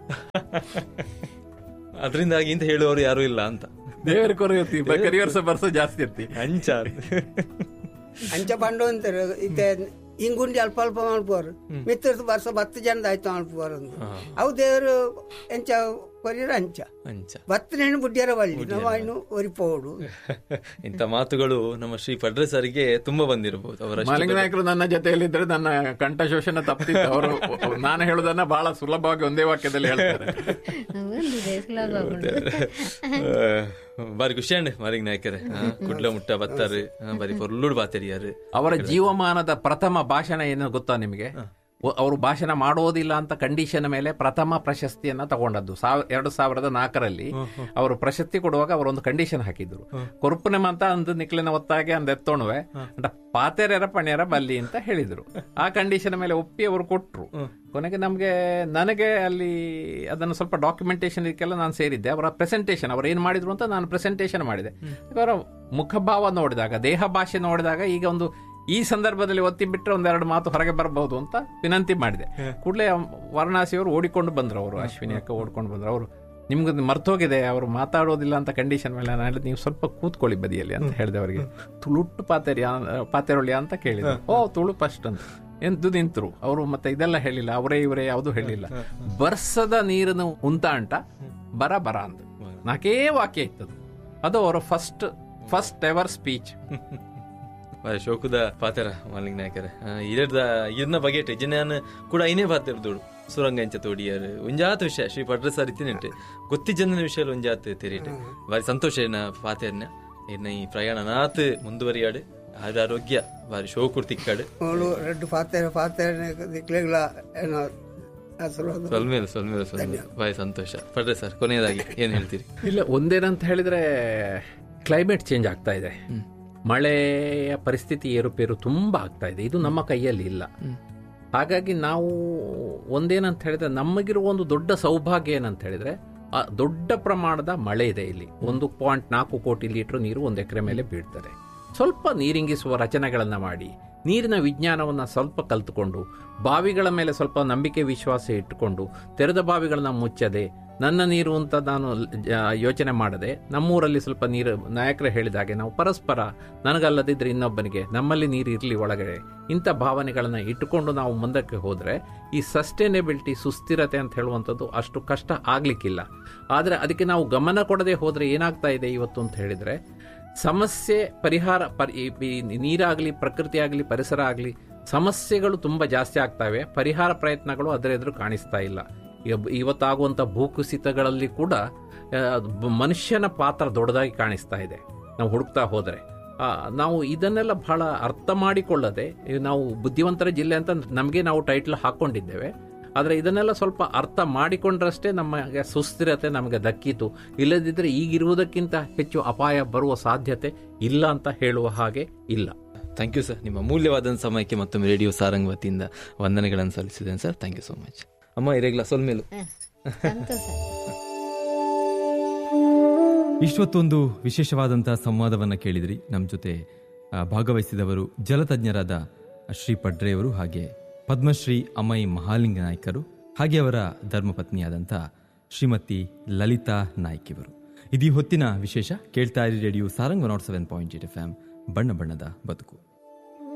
ಅದರಿಂದಾಗಿ ಅಂತ ಹೇಳುವವರು ಯಾರು ಇಲ್ಲ ಅಂತ ದೇವರ ಕೊರೆಯುತ್ತಿ ಕರಿವರ್ಷ ಬರ್ಸ ಜಾಸ್ತಿ ಇರ್ತಿ ಅಂಚ ಅಂಚ ಪಂಡು ಅಂತಾರೆ ಇತ್ತೆ ಇಂಗುಂಡಿ ಅಲ್ಪ ಅಲ್ಪ ಮಲ್ಪೋರು ಮಿತ್ರದು ವರ್ಷ ಹತ್ತು ಜನದ ಆಯ್ತು ಮಲ್ಪೋರು ಅಂದು ಅವು ದೇವರು ಎಂಚ ಕೊರಿಯರ ಅಂಚ ಅಂಚ ಬತ್ತನೇನು ಬುಡ್ಡಿಯರ ಬಳ್ಳಿ ನಾವು ಇನ್ನು ಒರಿಪೋಡು ಇಂಥ ಮಾತುಗಳು ನಮ್ಮ ಶ್ರೀ ಪಡ್ರೆ ಸರಿಗೆ ತುಂಬಾ ಬಂದಿರಬಹುದು ಅವರ ಮಾಲಿಂಗನಾಯಕರು ನನ್ನ ಜೊತೆಯಲ್ಲಿದ್ದರೆ ನನ್ನ ಕಂಠ ಶೋಷಣ ತಪ್ಪಿತ್ತು ಅವರು ನಾನು ಹೇಳೋದನ್ನ ಬಹಳ ಸುಲಭವಾಗಿ ಒಂದೇ ವಾಕ್ಯದಲ್ಲಿ ಹೇಳ್ತಾರೆ ಒಂದು ಸುಲಭ ಉಂಟು ಬಾರಿ ಖುಷಿ ಅಂಡ್ ಮಾಲಿಂಗ್ ನಾಯಕರೇ ಕುಡ್ಲ ಮುಟ್ಟ ಬತ್ತಾರು ಆ, ಬಾರಿ ಪೊರ್ಲುಡ್ ಬಾತೆರಿಯಾರು ಅವರ ಜೀವಮಾನದ ಪ್ರಥಮ ಭಾಷಣ ಏನು ಗೊತ್ತಾ ನಿಮಗೆ ಒ- ಅವರು ಭಾಷಣ ಮಾಡೋದಿಲ್ಲ ಅಂತ ಕಂಡೀಷನ್ ಮೇಲೆ ಪ್ರಥಮ ಪ್ರಶಸ್ತಿಯನ್ನ ತಗೊಂಡದ್ದು ಸಾವ ಎರಡು ಸಾವಿರದ ನಾಲ್ಕರಲ್ಲಿ ಅವರು ಪ್ರಶಸ್ತಿ ಕೊಡುವಾಗ ಅವರೊಂದು ಕಂಡೀಷನ್ ಹಾಕಿದ್ರು ಕೊರುಪುನೆ ಅಂತ ಅಂದು ನಿಕ್ಲಿನ ಒತ್ತಾಗೆ ಅಂದ ಎತ್ತೋಣವೆ ಅಂಡ ಪಾತೆರೆರ ಪಣ್ಯರ ಬಲ್ಲಿ ಅಂತ ಹೇಳಿದ್ರು ಆ ಕಂಡೀಷನ್ ಮೇಲೆ ಒಪ್ಪಿ ಅವರು ಕೊಟ್ರು ಕೊನೆಗೆ ನಮಗೆ ನನಗೆ ಅಲ್ಲಿ ಅದನ್ನು ಸ್ವಲ್ಪ ಡಾಕ್ಯುಮೆಂಟೇಶನ್ ಇದಕ್ಕೆಲ್ಲ ನಾನು ಸೇರಿದ್ದೆ ಅವರ ಪ್ರೆಸೆಂಟೇಷನ್ ಅವರು ಏನು ಮಾಡಿದ್ರು ಅಂತ ನಾನು ಪ್ರೆಸೆಂಟೇಷನ್ ಮಾಡಿದೆ ಅವರ ಮುಖಭಾವ ನೋಡಿದಾಗ ದೇಹ ಭಾಷೆ ನೋಡಿದಾಗ ಈಗ ಒಂದು ಈ ಸಂದರ್ಭದಲ್ಲಿ ಒತ್ತಿ ಬಿಟ್ಟರೆ ಒಂದೆರಡು ಮಾತು ಹೊರಗೆ ಬರಬಹುದು ಅಂತ ವಿನಂತಿ ಮಾಡಿದೆ ಕೂಡಲೇ ವಾರಣಾಸಿಯವರು ಓಡಿಕೊಂಡು ಬಂದ್ರು ಅವರು ಅಶ್ವಿನಿ ಅಕ್ಕ ಓಡ್ಕೊಂಡು ಬಂದ್ರು ಅವರು ನಿಮ್ಗೆ ಮರ್ತೋಗಿದೆ ಅವರು ಮಾತಾಡೋದಿಲ್ಲ ಅಂತ ಕಂಡೀಷನ್ ಮೇಲೆ ನಾನು ಹೇಳಿದೆ ನೀವು ಸ್ವಲ್ಪ ಕೂತ್ಕೊಳ್ಳಿ ಬದಿಯಲ್ಲಿ ಅಂತ ಹೇಳಿದೆ ಅವರಿಗೆ ತುಳುಟ್ಟು ಪಾತೆರಿ ಪಾತೆರೊಳ್ಳಿ ಅಂತ ಕೇಳಿದ್ರು ಓ ತುಳು ಫಸ್ಟ್ ಅಂತ ಎಂದು ನಿಂತರು ಅವರು ಮತ್ತೆ ಇದೆಲ್ಲ ಹೇಳಿಲ್ಲ ಅವರೇ ಇವರೇ ಯಾವುದು ಹೇಳಿಲ್ಲ ಬರ್ಸದ ನೀರನ್ನು ಉಂತಾಂಟ ಬರ ಬರ ಅಂತ ನಾಲ್ಕೇ ವಾಕ್ಯ ಇತ್ತದು ಅದು ಅವರ ಫಸ್ಟ್ ಫಸ್ಟ್ ಎವರ್ ಸ್ಪೀಚ್ ಬಾರಿ ಶೋಕುದ ಪಾತೆರ ಮಾಲಿಂಗ್ ನಾಯಕರೇ ಇರದ ಇದನ್ನ ಬಗೆಟ್ ಇಜನ್ಯಾನ್ ಕೂಡ ಐನೇ ಪಾತೆರ್ದೋಡು ಸುರಂಗ ಇಂಚ ತೋಡಿಯಾರು ಒಂಜಾತ್ ವಿಷಯ ಶ್ರೀ ಪಡ್ರೆ ಸರ್ ಇತ್ತಿನೆಂಟು ಗೊತ್ತಿ ಜನನ ವಿಷಯ ಒಂಜಾತ್ ತೆರೀಟ್ ಬಾರಿ ಸಂತೋಷ ಏನ ಪಾತೆರ್ನ ಇನ್ನ ಈ ಪ್ರಯಾಣ ನಾತ್ ಮುಂದುವರಿಯಾಡು ಆದ ಆರೋಗ್ಯ ಬಾರಿ ಶೋಕುಡ್ ತಿಕ್ಕಾಡು ಅವಳು ರೆಡ್ ಪಾತ್ರೆ ಪಾತ್ರೆ ದಿಕ್ಲೆಗಳ ಏನೋ ಹೆಸರು ಅದು. ಸೊಲ್ಮೇಲೆ ಸೊಲ್ಮೇಲೆ ಸೊಲ್ಮೇಲೆ ಬಾರಿ ಸಂತೋಷ ಪಡ್ರೆ ಸರ್ ಕೊನೆಯದಾಗಿ ಏನ್ ಹೇಳ್ತೀರಿ ಇಲ್ಲ ಒಂದೇನಂತ ಹೇಳಿದ್ರೆ ಕ್ಲೈಮೇಟ್ ಚೇಂಜ್ ಆಗ್ತಾ ಇದೆ ಮಳೆಯ ಪರಿಸ್ಥಿತಿ ಏರುಪೇರು ತುಂಬಾ ಆಗ್ತಾ ಇದೆ ಇದು ನಮ್ಮ ಕೈಯಲ್ಲಿ ಇಲ್ಲ ಹಾಗಾಗಿ ನಾವು ಒಂದೇನಂತ ಹೇಳಿದ್ರೆ ನಮಗಿರುವ ಒಂದು ದೊಡ್ಡ ಸೌಭಾಗ್ಯ ಏನಂತ ಹೇಳಿದ್ರೆ ಆ ದೊಡ್ಡ ಪ್ರಮಾಣದ ಮಳೆ ಇದೆ ಇಲ್ಲಿ ಒಂದು ಪಾಯಿಂಟ್ ನಾಲ್ಕು ಕೋಟಿ ಲೀಟರ್ ನೀರು ಒಂದು ಎಕರೆ ಮೇಲೆ ಬೀಳ್ತದೆ ಸ್ವಲ್ಪ ನೀರಿಂಗಿಸುವ ರಚನೆಗಳನ್ನು ಮಾಡಿ ನೀರಿನ ವಿಜ್ಞಾನವನ್ನು ಸ್ವಲ್ಪ ಕಲ್ತುಕೊಂಡು ಬಾವಿಗಳ ಮೇಲೆ ಸ್ವಲ್ಪ ನಂಬಿಕೆ ವಿಶ್ವಾಸ ಇಟ್ಟುಕೊಂಡು ತೆರೆದ ಬಾವಿಗಳನ್ನ ಮುಚ್ಚದೆ ನನ್ನ ನೀರು ಅಂತ ನಾನು ಜ- ಯೋಚನೆ ಮಾಡದೆ ನಮ್ಮೂರಲ್ಲಿ ಸ್ವಲ್ಪ ನೀರು ನಾಯಕರು ಹೇಳಿದ ಹಾಗೆ ನಾವು ಪರಸ್ಪರ ನನಗಲ್ಲದಿದ್ರೆ ಇನ್ನೊಬ್ಬನಿಗೆ ನಮ್ಮಲ್ಲಿ ನೀರು ಇರಲಿ ಒಳಗಡೆ ಇಂಥ ಭಾವನೆಗಳನ್ನು ಇಟ್ಟುಕೊಂಡು ನಾವು ಮುಂದಕ್ಕೆ ಹೋದರೆ ಈ ಸಸ್ಟೈನೇಬಿಲಿಟಿ ಸುಸ್ಥಿರತೆ ಅಂತ ಹೇಳುವಂಥದ್ದು ಅಷ್ಟು ಕಷ್ಟ ಆಗಲಿಕ್ಕಿಲ್ಲ ಆದರೆ ಅದಕ್ಕೆ ನಾವು ಗಮನ ಕೊಡದೆ ಹೋದರೆ ಏನಾಗ್ತಾ ಇದೆ ಇವತ್ತು ಅಂತ ಹೇಳಿದರೆ ಸಮಸ್ಯೆ ಪರಿಹಾರ ಪರಿ ಈ- ಈ ನೀರಾಗಲಿ ಪ್ರಕೃತಿ ಆಗಲಿ ಪರಿಸರ ಆಗಲಿ ಸಮಸ್ಯೆಗಳು ತುಂಬ ಜಾಸ್ತಿ ಆಗ್ತವೆ ಪರಿಹಾರ ಪ್ರಯತ್ನಗಳು ಅದರ ಎದುರು ಕಾಣಿಸ್ತಾ ಇಲ್ಲ ಈಗ- ಇವತ್ತಾಗುವಂಥ ಭೂಕುಸಿತಗಳಲ್ಲಿ ಕೂಡ ಆ, ಬ- ಮನುಷ್ಯನ ಪಾತ್ರ ದೊಡ್ಡದಾಗಿ ಕಾಣಿಸ್ತಾ ಇದೆ ನಾವು ಹುಡುಕ್ತಾ ಹೋದರೆ ಆ, ನಾವು ಇದನ್ನೆಲ್ಲ ಬಹಳ ಅರ್ಥ ಮಾಡಿಕೊಳ್ಳದೆ ಈ ನಾವು ಬುದ್ಧಿವಂತರ ಜಿಲ್ಲೆ ಅಂತ ನಮಗೆ ನಾವು ಟೈಟ್ಲ್ ಹಾಕೊಂಡಿದ್ದೇವೆ ಆದರೆ ಇದನ್ನೆಲ್ಲ ಸ್ವಲ್ಪ ಅರ್ಥ ಮಾಡಿಕೊಂಡ್ರಷ್ಟೇ ನಮಗೆ ಸುಸ್ಥಿರತೆ ನಮಗೆ ದಕ್ಕಿತು ಇಲ್ಲದಿದ್ದರೆ ಈಗಿರುವುದಕ್ಕಿಂತ ಹೆಚ್ಚು ಅಪಾಯ ಬರುವ ಸಾಧ್ಯತೆ ಇಲ್ಲ ಅಂತ ಹೇಳುವ ಹಾಗೆ ಇಲ್ಲ ಥ್ಯಾಂಕ್ ಯು ಸರ್ ನಿಮ್ಮ ಮೂಲ್ಯವಾದ ಸಮಯಕ್ಕೆ ಮತ್ತೊಮ್ಮೆ ರೇಡಿಯೋ ಸಾರಂಗ್ ವತಿಯಿಂದ ವಂದನೆಗಳನ್ನು ಸಲ್ಲಿಸಿದ್ದೇನೆ sir thank you so much ಅಮ್ಮ ಇರೇಗ್ಲ ಸ್ವಲ್ಪ ಮೇಲೂ ಸಂತೋಷ ಇಷ್ಟೊತ್ತೊಂದು ವಿಶೇಷವಾದಂತಹ ಸಂವಾದವನ್ನ ಕೇಳಿದ್ರಿ ನಮ್ಮ ಜೊತೆ ಆ, ಭಾಗವಹಿಸಿದವರು ಜಲತಜ್ಞರಾದ ಶ್ರೀ ಪಡ್ರೆಯವರು ಹಾಗೆ ಪದ್ಮಶ್ರೀ ಅಮೈ ಮಹಾಲಿಂಗ ನಾಯ್ಕರು ಹಾಗೆ ಅವರ ಧರ್ಮಪತ್ನಿಯಾದಂಥ ಶ್ರೀಮತಿ ಲಲಿತಾ ನಾಯ್ಕ್ ಇವರು ಇದು ಈ ಹೊತ್ತಿನ ವಿಶೇಷ ಕೇಳ್ತಾ ಇರಿ radio Sarang one not seven point eight F M ಬಣ್ಣ ಬಣ್ಣದ ಬದುಕು